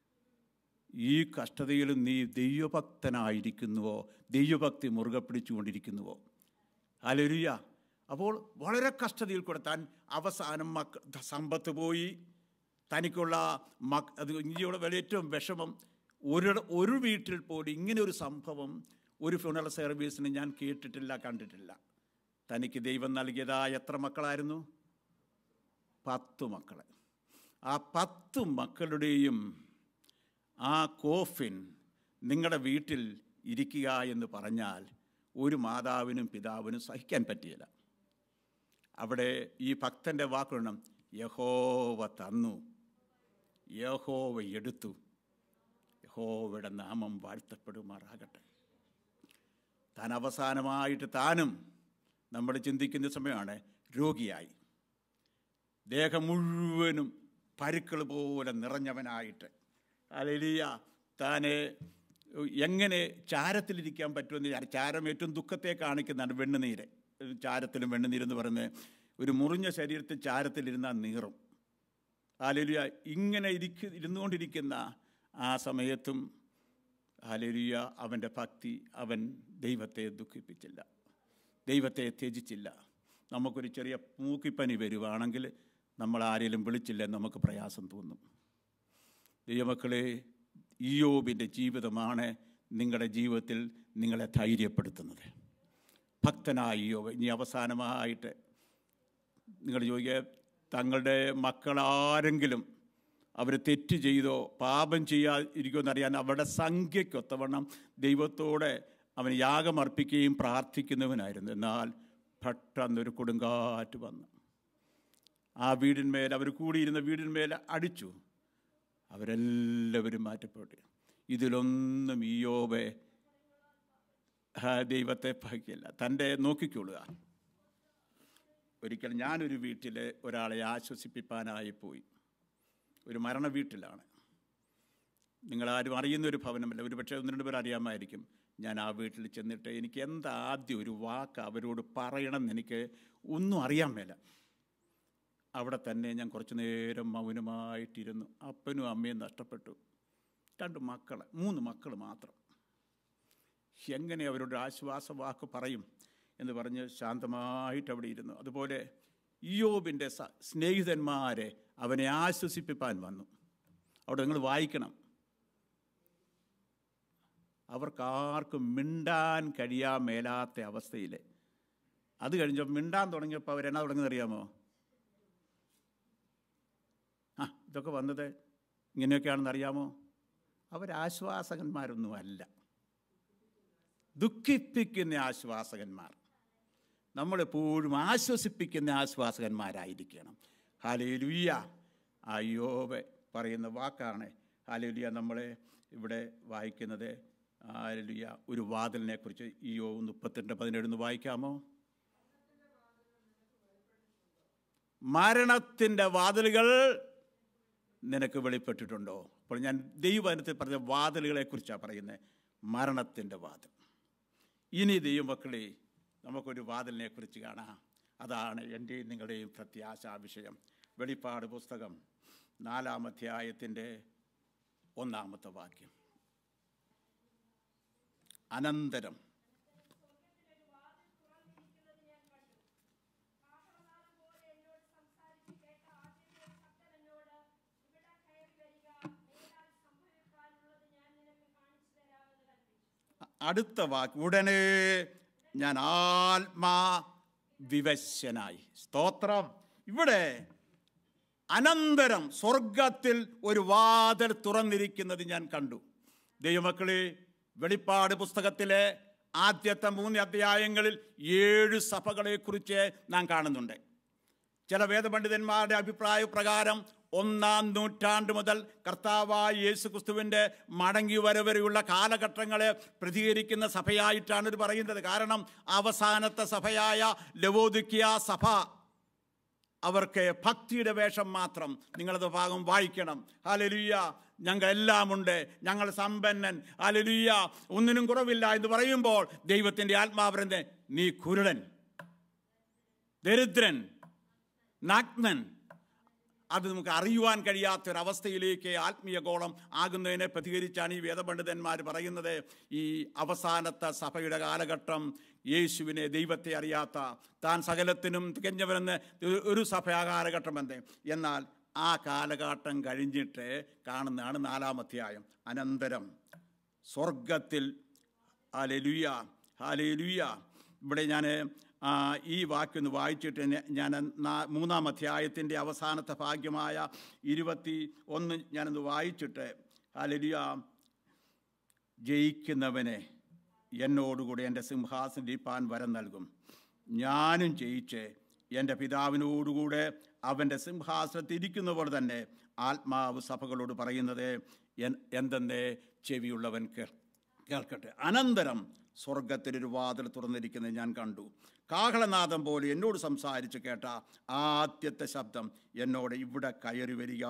ഈ കഷ്ടതയിലും നീ ദൈവഭക്തനായിരിക്കുന്നുവോ ദൈവഭക്തി മുറുകെ പിടിച്ചുകൊണ്ടിരിക്കുന്നുവോ അലരുയ അപ്പോൾ വളരെ കഷ്ടതയിൽ കൂടെ താൻ അവസാനം മക്ക സമ്പത്ത് പോയി തനിക്കുള്ള മക് അത് ഇന്ത്യയുടെ വലിയ ഏറ്റവും വിഷമം ഒരു ഒരു വീട്ടിൽ പോലും ഇങ്ങനെ ഒരു സംഭവം ഒരു ഫ്യൂണറൽ സർവീസിന് ഞാൻ കേട്ടിട്ടില്ല കണ്ടിട്ടില്ല തനിക്ക് ദൈവം നൽകിയതായ എത്ര മക്കളായിരുന്നു പത്ത് മക്കളെ ആ പത്ത് മക്കളുടെയും ആ കോഫിൻ നിങ്ങളുടെ വീട്ടിൽ ഇരിക്കുക എന്ന് പറഞ്ഞാൽ ഒരു മാതാവിനും പിതാവിനും സഹിക്കാൻ പറ്റിയില്ല അവിടെ ഈ ഭക്തൻ്റെ വാക്കുണം യഹോവ തന്നു യഹോവ എടുത്തു യഹോവയുടെ നാമം വാഴ്ത്തപ്പെടുമാറാകട്ടെ താൻ അവസാനമായിട്ട് താനും നമ്മൾ ചിന്തിക്കുന്ന സമയമാണ് രോഗിയായി ദേഹം മുഴുവനും പരുക്കൾ പോലെ നിറഞ്ഞവനായിട്ട് അലലിയ താനെ എങ്ങനെ ചാരത്തിലിരിക്കാൻ പറ്റുമെന്ന് വിചാരിച്ചു. ചാരം ഏറ്റവും ദുഃഖത്തെ കാണിക്കുന്നതാണ് വെണ്ണുനീര് ചാരത്തിലും വെണ്ണുനീരെന്ന് പറയുന്നത് ഒരു മുറിഞ്ഞ ശരീരത്തിൽ ചാരത്തിലിരുന്നാൽ നീറും ഹാലലിയ ഇങ്ങനെ ഇരിക്കു ഇരുന്നുകൊണ്ടിരിക്കുന്ന ആ സമയത്തും ഹാലലിയ അവൻ്റെ ഭക്തി അവൻ ദൈവത്തെ ദുഃഖിപ്പിച്ചില്ല ദൈവത്തെ ത്യജിച്ചില്ല നമുക്കൊരു ചെറിയ മൂക്കിപ്പനി വരുവാണെങ്കിൽ നമ്മൾ ആരെങ്കിലും വിളിച്ചില്ലെന്ന് നമുക്ക് പ്രയാസം തോന്നും ദൈവമക്കളെ ഇയോബിൻ്റെ ജീവിതമാണ് നിങ്ങളുടെ ജീവിതത്തിൽ നിങ്ങളെ ധൈര്യപ്പെടുത്തുന്നത് ഭക്തനായ ഇയോബ് ഇനി അവസാനമായിട്ട് നിങ്ങൾ ചോദിക്കുക തങ്ങളുടെ മക്കളാരെങ്കിലും അവർ തെറ്റ് ചെയ്തോ പാപം ചെയ്യാതിരിക്കുമോ എന്നറിയാൻ അവരുടെ സംഖ്യയ്ക്കൊത്തവണ്ണം ദൈവത്തോടെ അവൻ യാഗമർപ്പിക്കുകയും പ്രാർത്ഥിക്കുന്നവനായിരുന്നു എന്നാൽ പെട്ടെന്നൊരു കൊടുങ്കാറ്റ് വന്നു ആ വീടിന്മേൽ അവർ കൂടിയിരുന്ന വീടിന്മേൽ അടിച്ചു അവരെല്ലാവരും മാറ്റപ്പെട്ടു ഇതിലൊന്നും ഈയോബെ ആ, ദൈവത്തെ ഭയക്കില്ല തൻ്റെ നോക്കിക്കൊള്ളുക ഒരിക്കൽ ഞാനൊരു വീട്ടിൽ ഒരാളെ ആശ്വസിപ്പിക്കാനായി പോയി ഒരു മരണ വീട്ടിലാണ് നിങ്ങളാരും അറിയുന്ന ഒരു ഭവനമല്ല ഒരു പക്ഷേ ഒന്ന് രണ്ട് പേർ അറിയാമായിരിക്കും ഞാൻ ആ വീട്ടിൽ ചെന്നിട്ട് എനിക്ക് എന്താ ആദ്യം ഒരു വാക്ക് അവരോട് പറയണമെന്ന് എനിക്ക് ഒന്നും അറിയാൻ മേല അവിടെ തന്നെ ഞാൻ കുറച്ച് നേരം മൗനമായിട്ടിരുന്നു അപ്പനും അമ്മയും നഷ്ടപ്പെട്ടു രണ്ട് മക്കൾ മൂന്ന് മക്കൾ മാത്രം എങ്ങനെ അവരോട് ആശ്വാസ വാക്ക് പറയും എന്ന് പറഞ്ഞ് ശാന്തമായിട്ട് അവിടെ ഇരുന്നു അതുപോലെ ഇയോബിൻ്റെ സ- സ്നേഹിതന്മാരെ അവനെ ആശ്വസിപ്പിപ്പാൻ വന്നു അവിടെ നിങ്ങൾ വായിക്കണം അവർക്കാർക്കും മിണ്ടാൻ കഴിയാൻ മേലാത്ത അവസ്ഥയിൽ അത് കഴിഞ്ഞപ്പോൾ മിണ്ടാൻ തുടങ്ങിയപ്പോൾ അവരെന്നാ തുടങ്ങുന്നത് അറിയാമോ ആ ഇതൊക്കെ വന്നത് ഇങ്ങനെയൊക്കെയാണെന്ന് അറിയാമോ അവരാശ്വാസകന്മാരൊന്നും അല്ല ദുഃഖിപ്പിക്കുന്ന ആശ്വാസകന്മാർ നമ്മളെപ്പോഴും ആശ്വസിപ്പിക്കുന്ന ആശ്വാസകന്മാരായിരിക്കണം ഹാലേലുയ്യ അയ്യോബെ പറയുന്ന വാക്കാണ് ഹാലേലുയ്യ നമ്മളെ ഇവിടെ വായിക്കുന്നത് ഹാലേലുയ്യ ഒരു വാതിലിനെ കുറിച്ച് ഈയോ മുപ്പത്തിരണ്ട് പതിനേഴ് വായിക്കാമോ മരണത്തിൻ്റെ വാതിലുകൾ നിനക്ക് വെളിപ്പെട്ടിട്ടുണ്ടോ അപ്പോൾ ഞാൻ ദൈവവചനത്തിൽ പറഞ്ഞ വാതിലുകളെ കുറിച്ചാണ് പറയുന്നത് മരണത്തിൻ്റെ വാതിൽ ഇനി ദൈവമക്കളെ നമുക്കൊരു വാതിലിനെ കുറിച്ച് കാണാം അതാണ് എൻ്റെയും നിങ്ങളുടെയും പ്രത്യാശാ വിഷയം വെളിപ്പാട് പുസ്തകം നാലാം അധ്യായത്തിൻ്റെ ഒന്നാമത്തെ വാക്യം അനന്തരം അടുത്ത വാക്ക് ഉടനെ ഞാൻ ആത്മാ വിവശനായി സ്തോത്രം ഇവിടെ അനന്തരം സ്വർഗത്തിൽ ഒരു വാതിൽ തുറന്നിരിക്കുന്നത് ഞാൻ കണ്ടു ദൈവമക്കളെ വെളിപ്പാട് പുസ്തകത്തിലെ ആദ്യത്തെ മൂന്ന് അധ്യായങ്ങളിൽ ഏഴ് സഭകളെക്കുറിച്ച് നാം കാണുന്നുണ്ട് ചില വേദപണ്ഡിതന്മാരുടെ അഭിപ്രായ പ്രകാരം ഒന്നാം നൂറ്റാണ്ട് മുതൽ കർത്താവായ യേശു ക്രിസ്തുവിൻ്റെ മടങ്ങി വരവരെയുള്ള കാലഘട്ടങ്ങളെ പ്രതികരിക്കുന്ന സഭയായിട്ടാണ് ഇത് പറയുന്നത് കാരണം അവസാനത്തെ സഭയായ ലവോദിക്കിയ സഭ അവർക്ക് ഭക്തിയുടെ വേഷം മാത്രം നിങ്ങളത് ഭാഗം വായിക്കണം ഹാലലുയ്യ ഞങ്ങൾ എല്ലാമുണ്ട് ഞങ്ങൾ സമ്പന്നൻ ഹാലലുയ്യ ഒന്നിനും കുറവില്ല എന്ന് പറയുമ്പോൾ ദൈവത്തിൻ്റെ ആത്മാവരൻ്റെ നീ കുരുടൻ ദരിദ്രൻ നഗ്നൻ അത് നമുക്ക് അറിയുവാൻ കഴിയാത്തൊരവസ്ഥയിലേക്ക് ആത്മീയ ഗോളം ആകുന്നതിനെ പ്രതികരിച്ചാണ് ഈ വേദപണ്ഡിതന്മാർ പറയുന്നത് ഈ അവസാനത്തെ സഭയുടെ കാലഘട്ടം യേശുവിനെ ദൈവത്തെ അറിയാത്ത താൻ സകലത്തിനും തികഞ്ഞവരെന്ന് ഒരു സഭ ആ കാലഘട്ടം എന്ത് എന്നാൽ ആ കാലഘട്ടം കഴിഞ്ഞിട്ട് കാണുന്നതാണ് നാലാമധ്യായം അനന്തരം സ്വർഗത്തിൽ ഹാലലുയ ഹാലലുയ ഇവിടെ ഞാൻ ഈ വാക്കൊന്ന് വായിച്ചിട്ട് ഞ- ഞാൻ നാ- മൂന്നാം അധ്യായത്തിൻ്റെ അവസാനത്തെ ഭാഗ്യമായ ഇരുപത്തി ഒന്ന് ഞാനൊന്ന് വായിച്ചിട്ട് ഹാലലുയ ജയിക്കുന്നവനെ എന്നോടുകൂടി എൻ്റെ സിംഹാസനം ഇരിപ്പാൻ വരം നൽകും ഞാനും ജയിച്ച് എൻ്റെ പിതാവിനോടുകൂടെ അവൻ്റെ സിംഹാസനത്തിൽ ഇരിക്കുന്ന പോലെ തന്നെ ആത്മാവ് സഭകളോട് പറയുന്നത് എൻ- എന്തെന്നേ ചെവിയുള്ളവൻ കേൾ കേൾക്കട്ടെ അനന്തരം സ്വർഗത്തിലൊരു വാതിൽ തുറന്നിരിക്കുന്നത് ഞാൻ കണ്ടു കാഹളനാദം പോലെ എന്നോട് സംസാരിച്ച് കേട്ട ആദ്യത്തെ ശബ്ദം എന്നോട് ഇവിടെ കയറി വരിക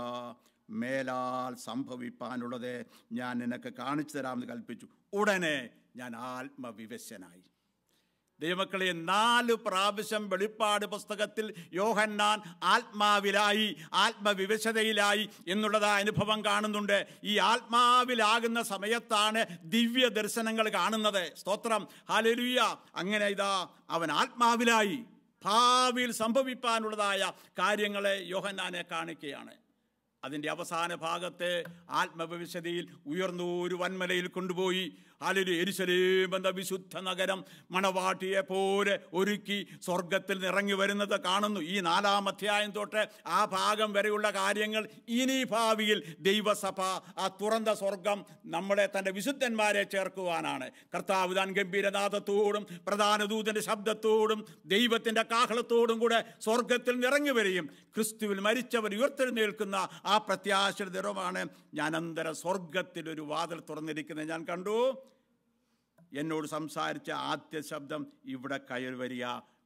മേലാൽ സംഭവിപ്പാനുള്ളത് ഞാൻ നിനക്ക് കാണിച്ചു തരാമെന്ന് കൽപ്പിച്ചു ഉടനെ ഞാൻ ആത്മവിവശനായി ദൈവമക്കളെ നാല് പ്രാവശ്യം വെളിപ്പാട് പുസ്തകത്തിൽ യോഹന്നാൻ ആത്മാവിലായി ആത്മവിവശതയിലായി എന്നുള്ളതായ അനുഭവം കാണുന്നുണ്ട് ഈ ആത്മാവിലാകുന്ന സമയത്താണ് ദിവ്യ ദർശനങ്ങൾ കാണുന്നത് സ്തോത്രം ഹാലലുയ്യ അങ്ങനെ ഇതാ അവൻ ആത്മാവിലായി ഭാവിയിൽ സംഭവിപ്പാനുള്ളതായ കാര്യങ്ങളെ യോഹന്നാനെ കാണിക്കുകയാണ് അതിൻ്റെ അവസാന ഭാഗത്തെ ആത്മഭവിഷ്യതയിൽ ഉയർന്നു ഒരു വൻമലയിൽ കൊണ്ടുപോയി അലൊരു എരിശലേം എന്ന വിശുദ്ധ നഗരം മണവാട്ടിയെ പോലെ ഒരുക്കി സ്വർഗത്തിൽ നിന്ന് ഇറങ്ങി വരുന്നത് കാണുന്നു ഈ നാലാം അധ്യായം തൊട്ട് ആ ഭാഗം വരെയുള്ള കാര്യങ്ങൾ ഇനി ഭാവിയിൽ ദൈവസഭ ആ തുറന്ന സ്വർഗം നമ്മളെ തൻ്റെ വിശുദ്ധന്മാരെ ചേർക്കുവാനാണ് കർത്താവ് താൻ ഗംഭീരനാഥത്തോടും പ്രധാന ദൂതൻ്റെ ശബ്ദത്തോടും ദൈവത്തിൻ്റെ കാഹളത്തോടും കൂടെ സ്വർഗത്തിൽ നിന്ന് ഇറങ്ങി വരികയും ക്രിസ്തുവിൽ മരിച്ചവർ ഉയർത്തെഴുന്നേൽക്കുന്ന ആ പ്രത്യാശയുടെ നിറമാണ് ഞാൻ അന്തര സ്വർഗത്തിൽ ഒരു വാതിൽ തുറന്നിരിക്കുന്നത് ഞാൻ കണ്ടു എന്നോട് സംസാരിച്ച ആദ്യ ശബ്ദം ഇവിടെ കയറി വരിക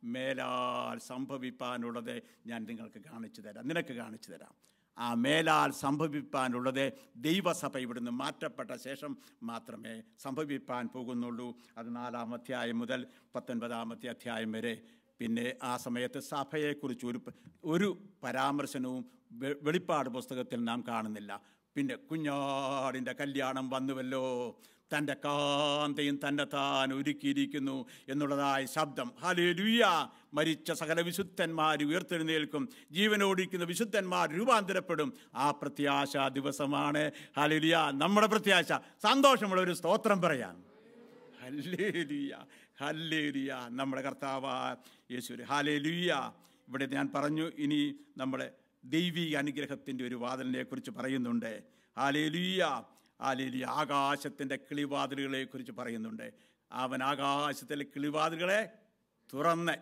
മേലാൽ സംഭവിപ്പാനുള്ളത് ഞാൻ നിങ്ങൾക്ക് കാണിച്ചു തരാം നിനക്ക് കാണിച്ചു തരാം ആ മേലാൽ സംഭവിപ്പാനുള്ളത് ദൈവസഭ ഇവിടുന്ന് മാറ്റപ്പെട്ട ശേഷം മാത്രമേ സംഭവിപ്പാൻ പോകുന്നുള്ളൂ അത് നാലാം അധ്യായം മുതൽ പത്തൊൻപതാമത്തെ അധ്യായം വരെ പിന്നെ ആ സമയത്ത് സഭയെക്കുറിച്ച് ഒരു പ- ഒരു പരാമർശനവും വെ- വെളിപ്പാട് പുസ്തകത്തിൽ നാം കാണുന്നില്ല പിന്നെ കുഞ്ഞാടിൻ്റെ കല്യാണം വന്നുവല്ലോ തൻ്റെ കാന്തയും തന്നെ താൻ ഒരുക്കിയിരിക്കുന്നു എന്നുള്ളതായ ശബ്ദം ഹലേലുയ മരിച്ച സകല വിശുദ്ധന്മാർ ഉയർത്തെഴുന്നേൽക്കും ജീവനോടിക്കുന്ന വിശുദ്ധന്മാർ രൂപാന്തരപ്പെടും ആ പ്രത്യാശ ദിവസമാണ് ഹലേലുയ നമ്മുടെ പ്രത്യാശ സന്തോഷമുള്ള ഒരു സ്തോത്രം പറയാം ഹല്ലേലൂയ ഹല്ലേലൂയ നമ്മുടെ കർത്താവ യേശു ഹാലേലൂയ ഇവിടെ ഞാൻ പറഞ്ഞു ഇനി നമ്മളെ ദൈവിക അനുഗ്രഹത്തിൻ്റെ ഒരു വാതിലിനെ കുറിച്ച് പറയുന്നുണ്ട് ഹാലേലൂയ ഹാലേലൂയ ആകാശത്തിൻ്റെ കിളിവാതിലുകളെ കുറിച്ച് പറയുന്നുണ്ട് അവൻ ആകാശത്തിലെ കിളിവാതിലുകളെ തുറന്ന്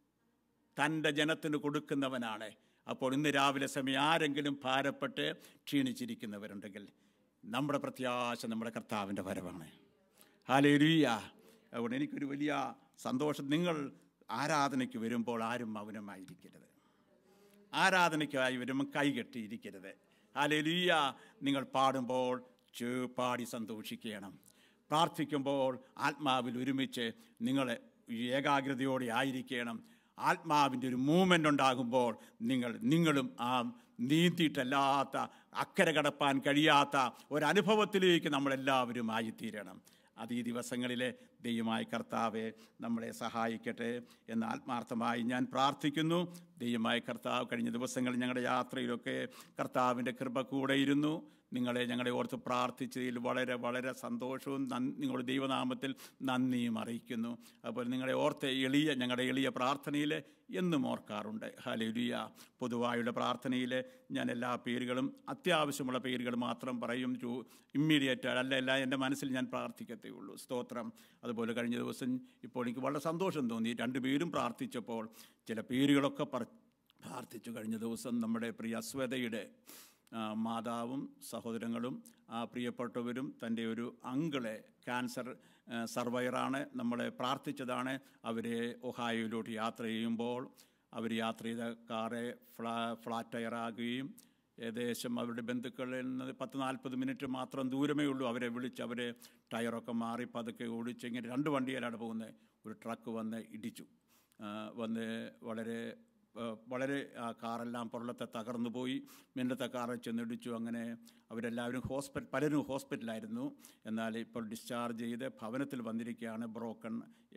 തൻ്റെ ജനത്തിന് കൊടുക്കുന്നവനാണ് അപ്പോൾ ഇന്ന് രാവിലെ സമയം ആരെങ്കിലും ഭാരപ്പെട്ട് ക്ഷീണിച്ചിരിക്കുന്നവരുണ്ടെങ്കിൽ നമ്മുടെ പ്രത്യാശ നമ്മുടെ കർത്താവിൻ്റെ വരവാണ് ഹാലേലൂയ അതുകൊണ്ട് എനിക്കൊരു വലിയ സന്തോഷം നിങ്ങൾ ആരാധനയ്ക്ക് വരുമ്പോൾ ആരും മൗനമായിരിക്കരുത് ആരാധനയ്ക്കായി വരുമ്പോൾ കൈകെട്ടിയിരിക്കരുത് ഹാലേലൂയ നിങ്ങൾ പാടുമ്പോൾ ചേ പാടി സന്തോഷിക്കണം പ്രാർത്ഥിക്കുമ്പോൾ ആത്മാവിൽ ഒരുമിച്ച് നിങ്ങൾ ഏകാഗ്രതയോടെ ആയിരിക്കണം ആത്മാവിൻ്റെ ഒരു മൂവ്മെൻ്റ് ഉണ്ടാകുമ്പോൾ നിങ്ങൾ നിങ്ങളും ആ നീന്തിയിട്ടല്ലാത്ത അക്കരെ കടപ്പാൻ കഴിയാത്ത ഒരനുഭവത്തിലേക്ക് നമ്മളെല്ലാവരും ആയിത്തീരണം അത് ഈ ദിവസങ്ങളിലെ ദൈവമായ കർത്താവെ നമ്മളെ സഹായിക്കട്ടെ എന്ന് ആത്മാർത്ഥമായി ഞാൻ പ്രാർത്ഥിക്കുന്നു ദൈവമായ കർത്താവ് കഴിഞ്ഞ ദിവസങ്ങളിൽ ഞങ്ങളുടെ യാത്രയിലൊക്കെ കർത്താവിൻ്റെ കൃപ കൂടെ ഇരുന്നു നിങ്ങളെ ഞങ്ങളെ ഓർത്ത് പ്രാർത്ഥിച്ചതിൽ വളരെ വളരെ സന്തോഷവും നന്ദി നിങ്ങളുടെ ദൈവനാമത്തിൽ നന്ദിയും അറിയിക്കുന്നു അപ്പോൾ നിങ്ങളെ ഓർത്ത് എളിയ ഞങ്ങളുടെ എളിയ പ്രാർത്ഥനയിൽ എന്നും ഓർക്കാറുണ്ട് ഹലേലിയ പൊതുവായുള്ള പ്രാർത്ഥനയിൽ ഞാൻ എല്ലാ പേരുകളും അത്യാവശ്യമുള്ള പേരുകൾ മാത്രം പറയും ചു ഇമ്മീഡിയറ്റ് അല്ല അല്ല എൻ്റെ മനസ്സിൽ ഞാൻ പ്രാർത്ഥിക്കത്തേ ഉള്ളൂ സ്തോത്രം അതുപോലെ കഴിഞ്ഞ ദിവസം ഇപ്പോൾ എനിക്ക് വളരെ സന്തോഷം തോന്നി രണ്ടുപേരും പ്രാർത്ഥിച്ചപ്പോൾ ചില പേരുകളൊക്കെ പറ പ്രാർത്ഥിച്ചു കഴിഞ്ഞ ദിവസം നമ്മുടെ പ്രിയ അസ്വതയുടെ ആ, മാതാവും സഹോദരങ്ങളും ആ പ്രിയപ്പെട്ടവരും തൻ്റെ ഒരു അങ്കിളെ ക്യാൻസർ ആ, സർവൈവറാണ് നമ്മളെ പ്രാർത്ഥിച്ചതാണ് അവരെ ഒഹായോയിലോട്ട് യാത്ര ചെയ്യുമ്പോൾ അവർ യാത്ര ചെയ്ത കാറ് ഫ്ലാ ഫ്ലാറ്റ് ടയറാകുകയും ഏകദേശം അവരുടെ ബന്ധുക്കളിൽ നിന്ന് പത്ത് നാൽപ്പത് മിനിറ്റ് മാത്രം ദൂരമേ ഉള്ളൂ അവരെ വിളിച്ച് അവരെ ടയറൊക്കെ മാറി പതുക്കെ ഓടിച്ച് ഇങ്ങനെ രണ്ട് വണ്ടിയിലാണ് പോകുന്നത് ഒരു ട്രക്ക് വന്ന് ഇടിച്ചു ആ, വന്ന് വളരെ ആ, വളരെ ആ കാറെല്ലാം പുറലത്തെ തകർന്നു പോയി മുന്നത്തെ കാറിൽ ചെന്നിടിച്ചു അങ്ങനെ അവരെല്ലാവരും ഹോസ്പിറ്റൽ പലരും ഹോസ്പിറ്റലായിരുന്നു എന്നാൽ ഇപ്പോൾ ഡിസ്ചാർജ് ചെയ്ത് ഭവനത്തിൽ വന്നിരിക്കുകയാണ് ബ്രോക്കൺ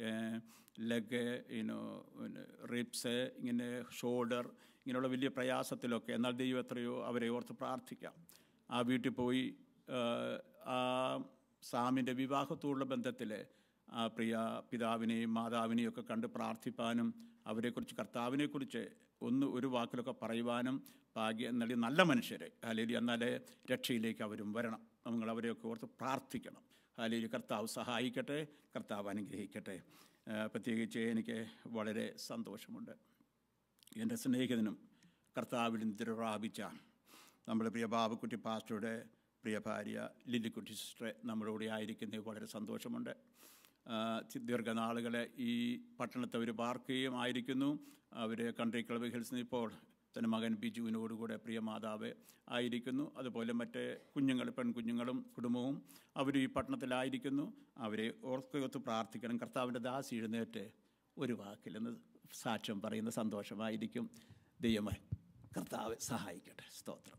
ലെഗ് ഇനോ റിപ്സ് ഇങ്ങനെ ഷോൾഡർ ഇങ്ങനെയുള്ള വലിയ പ്രയാസത്തിലൊക്കെ എന്നാൽ ദൈവം എത്രയോ അവരെ ഓർത്ത് പ്രാർത്ഥിക്കാം ആ വീട്ടിൽ പോയി ആ, ആ സാമിൻ്റെ വിവാഹത്തോടുള്ള ബന്ധത്തിൽ ആ പ്രിയ പിതാവിനെയും മാതാവിനെയും ഒക്കെ കണ്ട് പ്രാർത്ഥിപ്പാനും അവരെക്കുറിച്ച് കർത്താവിനെക്കുറിച്ച് ഒന്ന് ഒരു വാക്കിലൊക്കെ പറയുവാനും ഭാഗ്യം നൽകിയ നല്ല മനുഷ്യരെ അല്ലെങ്കിൽ എന്നാലേ രക്ഷയിലേക്ക് അവരും വരണം നമ്മൾ അവരെയൊക്കെ ഓർത്ത് പ്രാർത്ഥിക്കണം അല്ലെങ്കിൽ കർത്താവ് സഹായിക്കട്ടെ കർത്താവ് അനുഗ്രഹിക്കട്ടെ ആ, പ്രത്യേകിച്ച് എനിക്ക് വളരെ സന്തോഷമുണ്ട് എൻ്റെ സ്നേഹിതനും കർത്താവിൽ നിദ്ര പ്രാപിച്ച നമ്മുടെ പ്രിയ ബാബുക്കുട്ടി പാസ്റ്ററുടെ പ്രിയ ഭാര്യ ലില്ലിക്കുട്ടി സിസ്റ്ററെ നമ്മുടെ കൂടെ ആയിരിക്കുന്നത് വളരെ സന്തോഷമുണ്ട് ആ, ചി- ദീർഘനാളുകളെ ഈ പട്ടണത്തെ അവർ പാർക്കുകയും ആയിരിക്കുന്നു അവർ കൺട്രി ക്ലബ് ഹിൽസിൽ ഇപ്പോൾ തൻ്റെ മകൻ ബിജുവിനോടുകൂടെ പ്രിയ മാതാവ് ആയിരിക്കുന്നു അതുപോലെ മറ്റ് കുഞ്ഞുങ്ങൾ പെൺകുഞ്ഞുങ്ങളും കുടുംബവും അവർ ഈ പട്ടണത്തിലായിരിക്കുന്നു അവരെ ഓർക്കൊത്ത് പ്രാർത്ഥിക്കണം കർത്താവിൻ്റെ ദാസി എഴുന്നേറ്റ് ഒരു വാക്കിലെന്ന് സാക്ഷ്യം പറയുന്ന സന്തോഷമായിരിക്കും ദൈവമായി കർത്താവ് സഹായിക്കട്ടെ സ്തോത്രം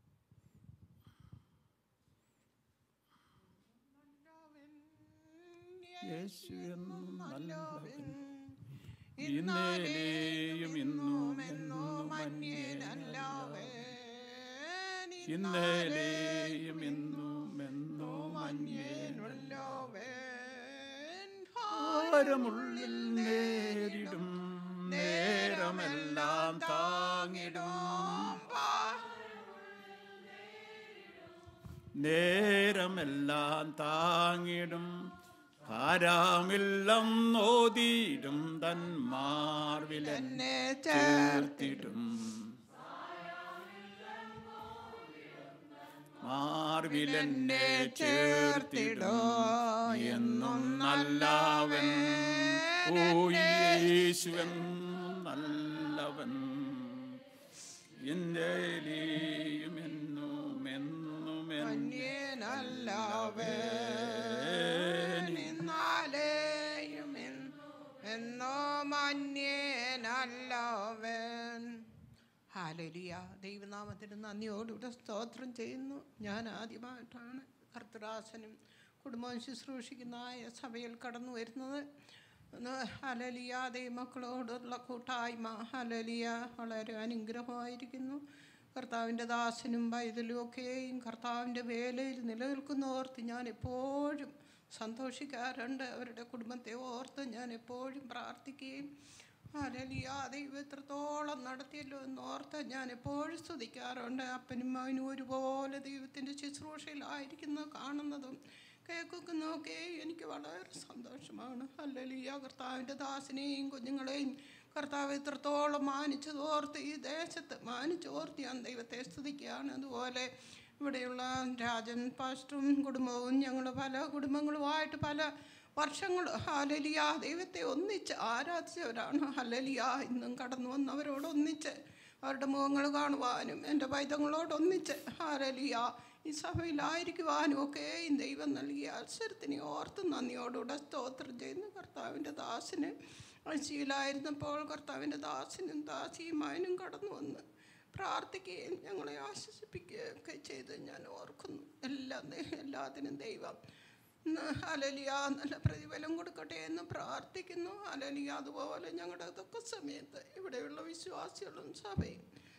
യേശു എന്നും നല്ലവൻ ഇന്നലെയും ഇന്നും എന്നും അന്യനല്ലവൻ ഇന്നലെയും ഇന്നും എന്നും അന്യനല്ലവൻ ഭാരമുള്ളിൽ നേരിടും നേരമെല്ലാം താങ്ങിടും നേരമെല്ലാം താങ്ങിടും ധാരാമില്ലം നോതിയിടും തൻ മാർവിലെന്നെ ചേർത്തിടും മാർവിലെന്നെ ചേർത്തിടും എന്നും നല്ലവൻ ഓ യേശുവൻ നല്ലവൻ എന്നേലിയും എന്നും എന്നും എന്നാലെയും എന്നോ മന്യേനല്ലവൻ ഹാലലിയ ദൈവനാമത്തിന് നന്ദിയോടുകൂടെ സ്തോത്രം ചെയ്യുന്നു ഞാൻ ആദ്യമായിട്ടാണ് കർത്തദാസനും കുടുംബവും ശുശ്രൂഷിക്കുന്ന ആയ സഭയിൽ കടന്നു വരുന്നത് ഒന്ന് ഹലലിയ ദൈവമക്കളോടുള്ള കൂട്ടായ്മ ഹലലിയ വളരെ അനുഗ്രഹമായിരിക്കുന്നു കർത്താവിൻ്റെ ദാസനും പൈതലും ഒക്കെയും കർത്താവിൻ്റെ വേലയിൽ നിലനിൽക്കുന്നോർത്ത് ഞാൻ എപ്പോഴും സന്തോഷിക്കാറുണ്ട് അവരുടെ കുടുംബത്തെ ഓർത്ത് ഞാൻ എപ്പോഴും പ്രാർത്ഥിക്കുകയും ഹലലിയ ദൈവം എത്രത്തോളം നടത്തിയല്ലോ എന്നോർത്ത് ഞാൻ എപ്പോഴും സ്തുതിക്കാറുണ്ട് അപ്പനും മകനും ഒരുപോലെ ദൈവത്തിൻ്റെ ശുശ്രൂഷയിലായിരിക്കുന്നത് കാണുന്നതും കേൾക്കുന്നതൊക്കെ എനിക്ക് വളരെ സന്തോഷമാണ് ഹല്ലേലൂയ കർത്താവിൻ്റെ ദാസിനെയും കുഞ്ഞുങ്ങളെയും കർത്താവ് ഇത്രത്തോളം മാനിച്ചതോർത്ത് ഈ ദേശത്ത് മാനിച്ചോർത്ത് ഞാൻ ദൈവത്തെ സ്തുതിക്കുകയാണ് അതുപോലെ ഇവിടെയുള്ള രാജൻ പാസ്റ്ററും കുടുംബവും ഞങ്ങൾ പല കുടുംബങ്ങളുമായിട്ട് പല വർഷങ്ങൾ ഹലലിയ ദൈവത്തെ ഒന്നിച്ച് ആരാധിച്ചവരാണ് ഹലലിയ ഇന്നും കടന്നു വന്നവരോട് ഒന്നിച്ച് അവരുടെ മുഖങ്ങൾ കാണുവാനും എൻ്റെ പൈതങ്ങളോടൊന്നിച്ച് ഹാരലിയ ഈ സഭയിലായിരിക്കുവാനും ഒക്കെയും ദൈവം നൽകിയ അവസരത്തിനെ ഓർത്ത് നന്ദിയോടുകൂടെ സ്തോത്രം ചെയ്യുന്നു കർത്താവിൻ്റെ ദാസിന് അഴ്ചയിലായിരുന്നപ്പോൾ കർത്താവിൻ്റെ ദാസിനും ദാസിയുമായനും കടന്നു വന്ന് പ്രാർത്ഥിക്കുകയും ഞങ്ങളെ ആശ്വസിപ്പിക്കുകയും ഒക്കെ ചെയ്ത് ഞാൻ ഓർക്കുന്നു എല്ലാം ദൈ- എല്ലാത്തിനും ദൈവം അലലിയ നല്ല പ്രതിഫലം കൊടുക്കട്ടെ എന്ന് പ്രാർത്ഥിക്കുന്നു അലലിയ അതുപോലെ ഞങ്ങളുടെ ഇതൊക്കെ സമയത്ത് ഇവിടെയുള്ള വിശ്വാസികളും സഭയും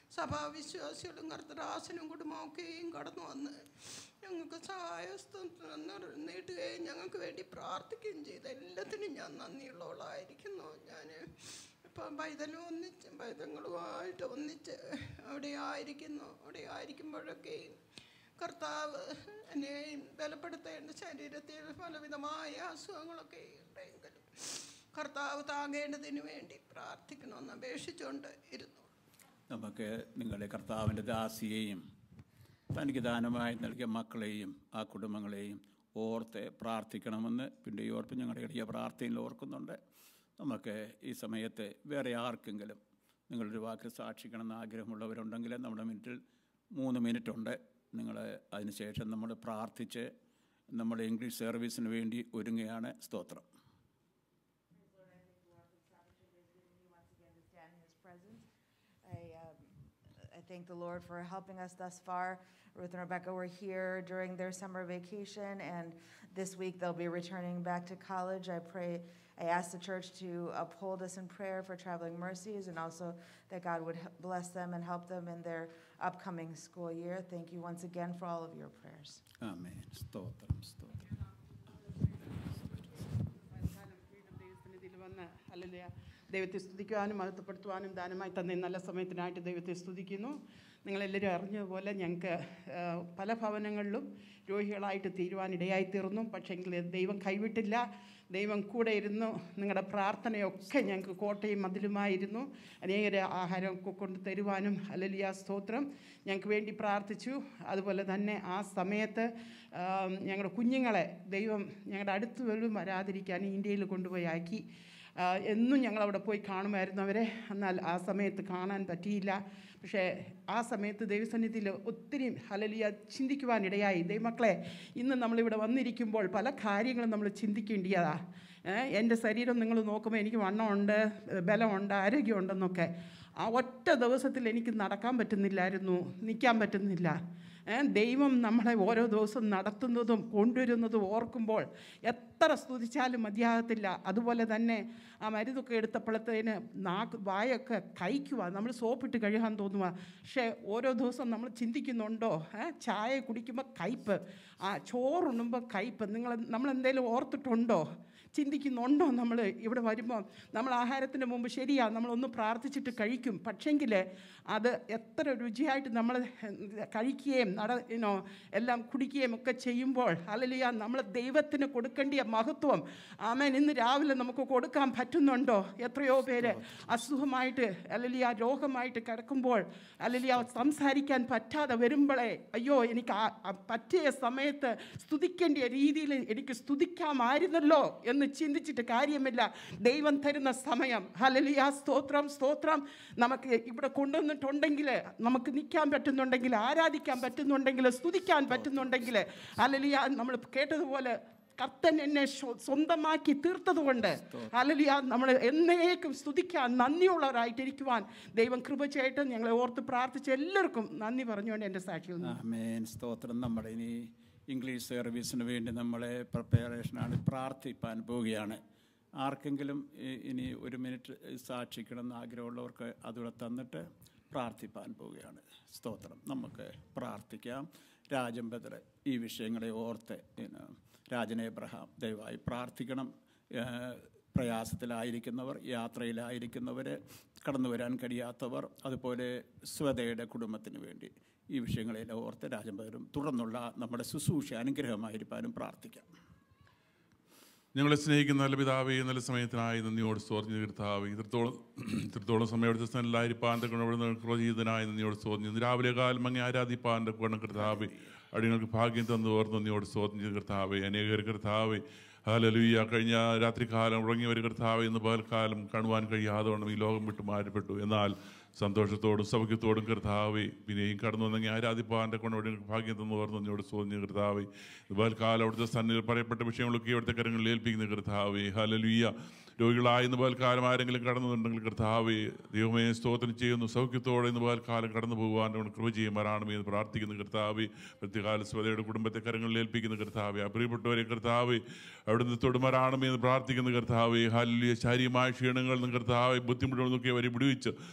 സഭാവിശ്വാസികളും കർത്തദാസനും കുടുംബമൊക്കെയും കടന്നു വന്ന് ഞങ്ങൾക്ക് സഹായസ്ഥം നീട്ടുകയും ഞങ്ങൾക്ക് വേണ്ടി പ്രാർത്ഥിക്കുകയും ചെയ്ത എല്ലാത്തിനും ഞാൻ നന്ദിയുള്ളവളായിരിക്കുന്നു ഞാൻ ഇപ്പം പൈതലും ഒന്നിച്ച് പൈതങ്ങളുമായിട്ട് ഒന്നിച്ച് അവിടെ ആയിരിക്കുന്നു അവിടെ ആയിരിക്കുമ്പോഴൊക്കെയും കർത്താവ് എന്നെയും ബലപ്പെടുത്തേണ്ട ശരീരത്തിൽ പലവിധമായ അസുഖങ്ങളൊക്കെ ഉണ്ടെങ്കിലും കർത്താവ് താങ്ങേണ്ടതിന് വേണ്ടി പ്രാർത്ഥിക്കണമെന്ന് അപേക്ഷിച്ചുകൊണ്ട് ഇരുന്നു നമുക്ക് നിങ്ങളെ കർത്താവിൻ്റെ ദാസിയെയും തനിക്ക് ദാനമായി നൽകിയ മക്കളെയും ആ കുടുംബങ്ങളെയും ഓർത്ത് പ്രാർത്ഥിക്കണമെന്ന് പിന്നെ ഈ ഓർപ്പ് ഞങ്ങളുടെ ഇടയ പ്രാർത്ഥനയിൽ ഓർക്കുന്നുണ്ട് നമുക്ക് ഈ സമയത്ത് വേറെ ആർക്കെങ്കിലും നിങ്ങളൊരു വാക്ക് സാക്ഷിക്കണമെന്ന് ആഗ്രഹമുള്ളവരുണ്ടെങ്കിൽ നമ്മുടെ മിനിറ്റിൽ മൂന്ന് മിനിറ്റ് ഉണ്ട് നിങ്ങൾ അതിനുശേഷം നമ്മൾ പ്രാർത്ഥിച്ച് നമ്മുടെ ഇംഗ്ലീഷ് സർവീസിന് വേണ്ടി ഒരുങ്ങുകയാണ് സ്തോത്രം stand in his presence. I, um, I thank the Lord for helping us thus far. Ruth and Rebecca were here during their summer vacation, and this week they'll be returning back to college. I pray, I ask the church to uphold us in prayer for traveling mercies and also that God would he- bless them and help them in their upcoming school year. Thank you once again for all of your prayers. ആമേൻ സ്തോത്രം സ്തോത്രം തൽക്കാലം വീണ്ടും ദൈവസന്നിധിയിൽ വന്ന് ഹല്ലേലൂയ ദൈവത്തെ സ്തുതിക്കുവാനും മഹത്വപ്പെടുത്തുവാനും ദാനമായി തന്ന ഈ നല്ല സമയത്തിനായിട്ട് ദൈവത്തെ സ്തുതിക്കുന്നു നിങ്ങളെല്ലാവരും അറിഞ്ഞതുപോലെ ഞങ്ങൾക്ക് ആ, പല ഭവനങ്ങളിലും രോഗികളായിട്ട് തീരുവാനിടയായി തീർന്നു പക്ഷേങ്കിൽ ദൈവം കൈവിട്ടില്ല ദൈവം കൂടെ ഇരുന്നു നിങ്ങളുടെ പ്രാർത്ഥനയൊക്കെ ഞങ്ങൾക്ക് കോട്ടയും മതിലുമായിരുന്നു അനേകരെ ആഹാരം ഒക്കെ കൊണ്ട് തരുവാനും ഹലലിയ സ്തോത്രം ഞങ്ങൾക്ക് വേണ്ടി പ്രാർത്ഥിച്ചു അതുപോലെ തന്നെ ആ സമയത്ത് ആ, ഞങ്ങളുടെ കുഞ്ഞുങ്ങളെ ദൈവം ഞങ്ങളുടെ അടുത്ത് പോലും വരാതിരിക്കാൻ ഇന്ത്യയിൽ കൊണ്ടുപോയി ആക്കി ആ, എന്നും ഞങ്ങൾ അവിടെ പോയി കാണുമായിരുന്നു അവരെ എന്നാൽ ആ സമയത്ത് കാണാൻ പറ്റിയില്ല പക്ഷേ ആ സമയത്ത് ദൈവസന്നിധിയിൽ ഒത്തിരി ഹലലിയ ചിന്തിക്കുവാനിടയായി ദൈവമക്കളെ ഇന്ന് നമ്മളിവിടെ വന്നിരിക്കുമ്പോൾ പല കാര്യങ്ങളും നമ്മൾ ചിന്തിക്കേണ്ടിയതാ ഏ, എൻ്റെ ശരീരം നിങ്ങൾ നോക്കുമ്പോൾ എനിക്ക് വണ്ണമുണ്ട് ബലമുണ്ട് ആരോഗ്യമുണ്ടെന്നൊക്കെ ആ ഒറ്റ ദിവസത്തിൽ എനിക്ക് നടക്കാൻ പറ്റുന്നില്ലായിരുന്നു നിൽക്കാൻ പറ്റുന്നില്ല ഏ, ദൈവം നമ്മളെ ഓരോ ദിവസവും നടത്തുന്നതും കൊണ്ടുവരുന്നതും ഓർക്കുമ്പോൾ എത്ര സ്തുതിച്ചാലും മതിയാകത്തില്ല അതുപോലെ തന്നെ ആ മരുന്നൊക്കെ എടുത്തപ്പോഴത്തേന് നാക്ക് വായൊക്കെ കഴിക്കുക നമ്മൾ സോപ്പിട്ട് കഴുകാൻ തോന്നുക പക്ഷേ ഓരോ ദിവസം നമ്മൾ ചിന്തിക്കുന്നുണ്ടോ ഏ, ചായ കുടിക്കുമ്പോൾ കയ്പ്പ് ആ ചോറുണ്ണുമ്പോൾ കയ്പ്പ് നിങ്ങൾ നമ്മൾ എന്തെങ്കിലും ഓർത്തിട്ടുണ്ടോ ചിന്തിക്കുന്നുണ്ടോ നമ്മൾ ഇവിടെ വരുമ്പോൾ നമ്മൾ ആഹാരത്തിന് മുമ്പ് ശരിയാണ് നമ്മളൊന്ന് പ്രാർത്ഥിച്ചിട്ട് കഴിക്കും പക്ഷെങ്കിൽ അത് എത്ര രുചിയായിട്ട് നമ്മൾ കഴിക്കുകയും നട ഇനോ എല്ലാം കുടിക്കുകയും ഒക്കെ ചെയ്യുമ്പോൾ അല്ലലിയ നമ്മൾ ദൈവത്തിന് കൊടുക്കേണ്ടിയ മഹത്വം ആമേൻ ഇന്ന് രാവിലെ നമുക്ക് കൊടുക്കാൻ പറ്റുന്നുണ്ടോ എത്രയോ പേര് അസുഖമായിട്ട് അല്ലലിയ രോഗമായിട്ട് കിടക്കുമ്പോൾ അല്ലലിയ സംസാരിക്കാൻ പറ്റാതെ വരുമ്പോഴേ അയ്യോ എനിക്ക് ആ- ആ പറ്റിയ സമയത്ത് സ്തുതിക്കേണ്ട രീതിയിൽ എനിക്ക് സ്തുതിക്കാമായിരുന്നല്ലോ എന്ന് ചിന്തിച്ചിട്ട് കാര്യമില്ല ദൈവം തരുന്ന സമയം ഹലലിയ സ്തോത്രം സ്തോത്രം നമുക്ക് ഇവിടെ കൊണ്ടുവന്നിട്ടുണ്ടെങ്കിൽ നമുക്ക് നിൽക്കാൻ പറ്റുന്നുണ്ടെങ്കിൽ ആരാധിക്കാൻ പറ്റുന്നുണ്ടെങ്കിൽ സ്തുതിക്കാൻ പറ്റുന്നുണ്ടെങ്കിൽ ഹലലിയ നമ്മൾ കേട്ടതുപോലെ കർത്തൻ എന്നെ സ്വ- സ്വന്തമാക്കി തീർത്തതുകൊണ്ട് ഹലലിയ നമ്മൾ എന്നേക്കും സ്തുതിക്കാൻ നന്ദിയുള്ളവരായിട്ടിരിക്കുവാൻ ദൈവം കൃപ ചെയ്യട്ടെ ഞങ്ങളെ ഓർത്ത് പ്രാർത്ഥിച്ച എല്ലാവർക്കും നന്ദി പറഞ്ഞുകൊണ്ട് എൻ്റെ സാക്ഷിയിൽ നിന്ന് ആമേൻ സ്തോത്രം നമ്മൾ ഇനി ഇംഗ്ലീഷ് സർവീസിന് വേണ്ടി നമ്മളെ പ്രിപ്പറേഷനാണ് പ്രാർത്ഥിപ്പാൻ പോവുകയാണ് ആർക്കെങ്കിലും ഇ- ഇനി ഒരു മിനിറ്റ് സാക്ഷിക്കണമെന്ന് ആഗ്രഹമുള്ളവർക്ക് അതുകൂടെ തന്നിട്ട് പ്രാർത്ഥിപ്പാൻ പോവുകയാണ് സ്തോത്രം നമുക്ക് പ്രാർത്ഥിക്കാം രാജൻ ബദർ ഈ വിഷയങ്ങളെ ഓർത്ത് പിന്നെ രാജൻ എബ്രഹാം ദയവായി പ്രാർത്ഥിക്കണം ഏഹ് പ്രയാസത്തിലായിരിക്കുന്നവർ യാത്രയിലായിരിക്കുന്നവർ കടന്നു വരാൻ കഴിയാത്തവർ അതുപോലെ സ്വതയുടെ കുടുംബത്തിന് വേണ്ടി ഈ വിഷയങ്ങളെല്ലാം ഓർത്ത് രാജംബദരും തുടർന്നുള്ള നമ്മുടെ ശുശ്രൂഷ അനുഗ്രഹമായിരിക്കാനും പ്രാർത്ഥിക്കാം ഞങ്ങളെ സ്നേഹിക്കുന്ന നല്ല പിതാവേ ഈ നല്ല സമയത്തിനായി നന്ദിയോട് സ്തോർഞ്ഞ കർത്താവ് ഇത്രത്തോളം ഇത്രത്തോളം സമയമെടുത്ത സ്ഥലത്തിലായിരിക്കാൻ ക്രോജീതനായി നന്ദിയോട് സ്തോർഞ്ഞു രാവിലെ കാലം അങ്ങ് ആരാധിപ്പാൻ്റെ ഗുണം കർത്താവ് അടിങ്ങൾക്ക് ഭാഗ്യം തന്നു ഓർത്ത് നന്ദിയോട് സ്തോർഞ്ഞ കർത്താവ് അനേകർ കർത്താവ് ഹാലലുയ്യ കഴിഞ്ഞ രാത്രികാലം ഉറങ്ങിയവർ കർത്താവ് ഇന്ന് പകൽക്കാലം കാണുവാൻ കഴിയാതെ വണ്ണം ഈ ലോകം വിട്ടു മാറ്റപ്പെട്ടു എന്നാൽ സന്തോഷത്തോടും സൗഖ്യത്തോടും കർത്താവെ പിന്നെയും കടന്നു വന്നെങ്കിൽ ആരാധിപ്പാൻ്റെ കൊണ്ടോടെ ഭാഗ്യം തന്നു ഓർന്ന് നന്ദിയോട് സ്തോർഞ്ഞ കർത്താവെ പകൽക്കാലം അവിടുത്തെ സന്നിധിയിൽ പറയപ്പെട്ട വിഷയങ്ങളൊക്കെ അവിടുത്തെ കരങ്ങളിൽ ഏൽപ്പിക്കുന്ന കർത്താവെ ഹലലുയ്യ രോഗികളായ ഇന്ന് പകൽക്കാലം ആരെങ്കിലും കടന്നുണ്ടെങ്കിൽ കർത്താവെ ദൈവമേ സ്തോത്രം ചെയ്യുന്നു സൗഖ്യത്തോടെ ഇന്ന് പകൽക്കാലം കടന്നു പോകുവാൻ നമ്മൾ കൃപ ചെയ്യുമാറാണമേ എന്ന് പ്രാർത്ഥിക്കുന്ന കർത്താവെ പ്രത്യേകാല സ്വതയുടെ കുടുംബത്തെ കരങ്ങളിൽ ഏൽപ്പിക്കുന്ന കർത്താവെ ആ പ്രിയപ്പെട്ടവരെ കർത്താവെ അവിടുന്ന് തൊടുമാറാണമേ എന്ന് പ്രാർത്ഥിക്കുന്ന കർത്താവെ ഹല്ലിയ ശാരീരമായ ക്ഷീണങ്ങളിൽ നിന്ന് കർത്താവെ ബുദ്ധിമുട്ടുകൾ നോക്കി അവരെ വിടുവിച്ച് സൗഖ്യം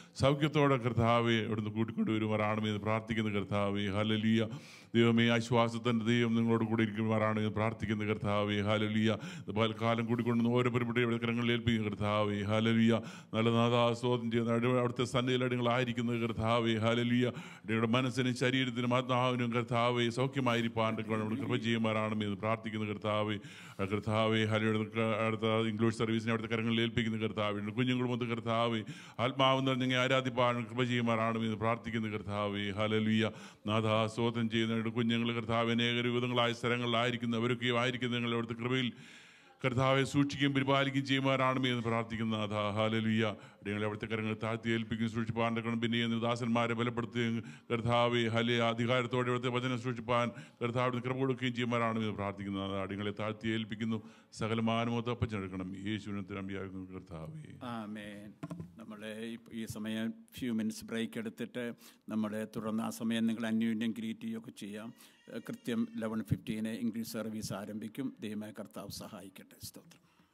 സൗഖ്യത്തോടെ കർത്താവെ അവിടുന്ന് കൂട്ടിക്കൊണ്ടുവരുമാറാണമേ എന്ന് പ്രാർത്ഥിക്കുന്ന കർത്താവെ ഹലലിയ ദൈവമേ ആശ്വാസത്തിൻ്റെ ദൈവം നിങ്ങളോട് കൂടി ഇരിക്കുമാറാണ് എന്ന് പ്രാർത്ഥിക്കുന്ന കർത്താവെ ഹലലിയ കാലം കൂടിക്കൊണ്ടുവന്ന് ഓരോ പരിപാടി കരങ്ങളിൽ ഏൽപ്പിക്കുന്ന കർത്താവെ ഹലലിയ നല്ല നാഥാസ്വാദം ചെയ്യുന്ന അടി- അവിടുത്തെ സന്നിധിയിൽ അടികളായിരിക്കുന്നത് കർത്താവെ ഹലലിയ അടിയുടെ മനസ്സിനും ശരീരത്തിനും ആത്മാവിനും കർത്താവെ സൗഖ്യമായിരിക്കാൻ നമ്മുടെ കൃപ ചെയ്യുമാറാണമേ എന്ന് പ്രാർത്ഥിക്കുന്ന കർത്താവെ ആ കർത്താവെ ഹലയുടെ അടുത്ത ഇംഗ്ലീഷ് സർവീസിനെ അവിടുത്തെ കരങ്ങളിൽ ഏൽപ്പിക്കുന്ന കർത്താവെ കുഞ്ഞുങ്ങളും മൊത്തം കർത്താവെ ആത്മാവ് നിറഞ്ഞ ആരാധിപ്പാൻ കൃപ ചെയ്യുമാറാണമേ എന്ന് പ്രാർത്ഥിക്കുന്ന കർത്താവെ ഹലലിയ നാഥാസ്വാദം ചെയ്യുന്ന കുഞ്ഞുങ്ങൾ കർത്താവ് അനേക വിധങ്ങളായ സ്ഥലങ്ങളിലായിരിക്കുന്നു അവരൊക്കെയും ആയിരിക്കുന്ന നിങ്ങൾ അവിടുത്തെ കൃപയിൽ കർത്താവെ സൂക്ഷിക്കുകയും പരിപാലിക്കുകയും ചെയ്യുമാറാണമേ എന്ന് പ്രാർത്ഥിക്കുന്ന നാഥ ഹാലലിയ ഞങ്ങളെ അവിടുത്തെ കരങ്ങൾ താഴ്ത്തി ഏൽപ്പിക്കുകയും സൂക്ഷിപ്പാൻ പിന്നെയും ദാസന്മാരെ ബലപ്പെടുത്തുകയും കർത്താവെ ഹലിയ അധികാരത്തോടെ ഇവിടുത്തെ വചനം സൂക്ഷിപ്പാൻ കർത്താവിന് കൃപ കൊടുക്കുകയും ചെയ്യുമാറാണെന്ന് പ്രാർത്ഥിക്കുന്ന നാഥ അടിങ്ങളെ താഴ്ത്തി ഏൽപ്പിക്കുന്നു സകലമാനമൊത്ത ഒപ്പച്ചെടുക്കണം യേശുവിനത്തിന് അമ്പിയാകുന്നു കർത്താവേ ആമേൻ നമ്മൾ ഈ സമയം ഫ്യൂ മിനിറ്റ്സ് ബ്രേക്ക് എടുത്തിട്ട് നമ്മുടെ തുടർന്ന് ആ സമയം നിങ്ങൾ അന്യോന്യം ഗ്രീറ്റ് ചെയ്യുകയൊക്കെ ചെയ്യാം ഏഹ് കൃത്യം ലെവൻ ഫിഫ്റ്റീന് ഇംഗ്ലീഷ് സർവീസ് ആരംഭിക്കും ദൈവമായ കർത്താവ് സഹായിക്കട്ടെ സ്തോത്രം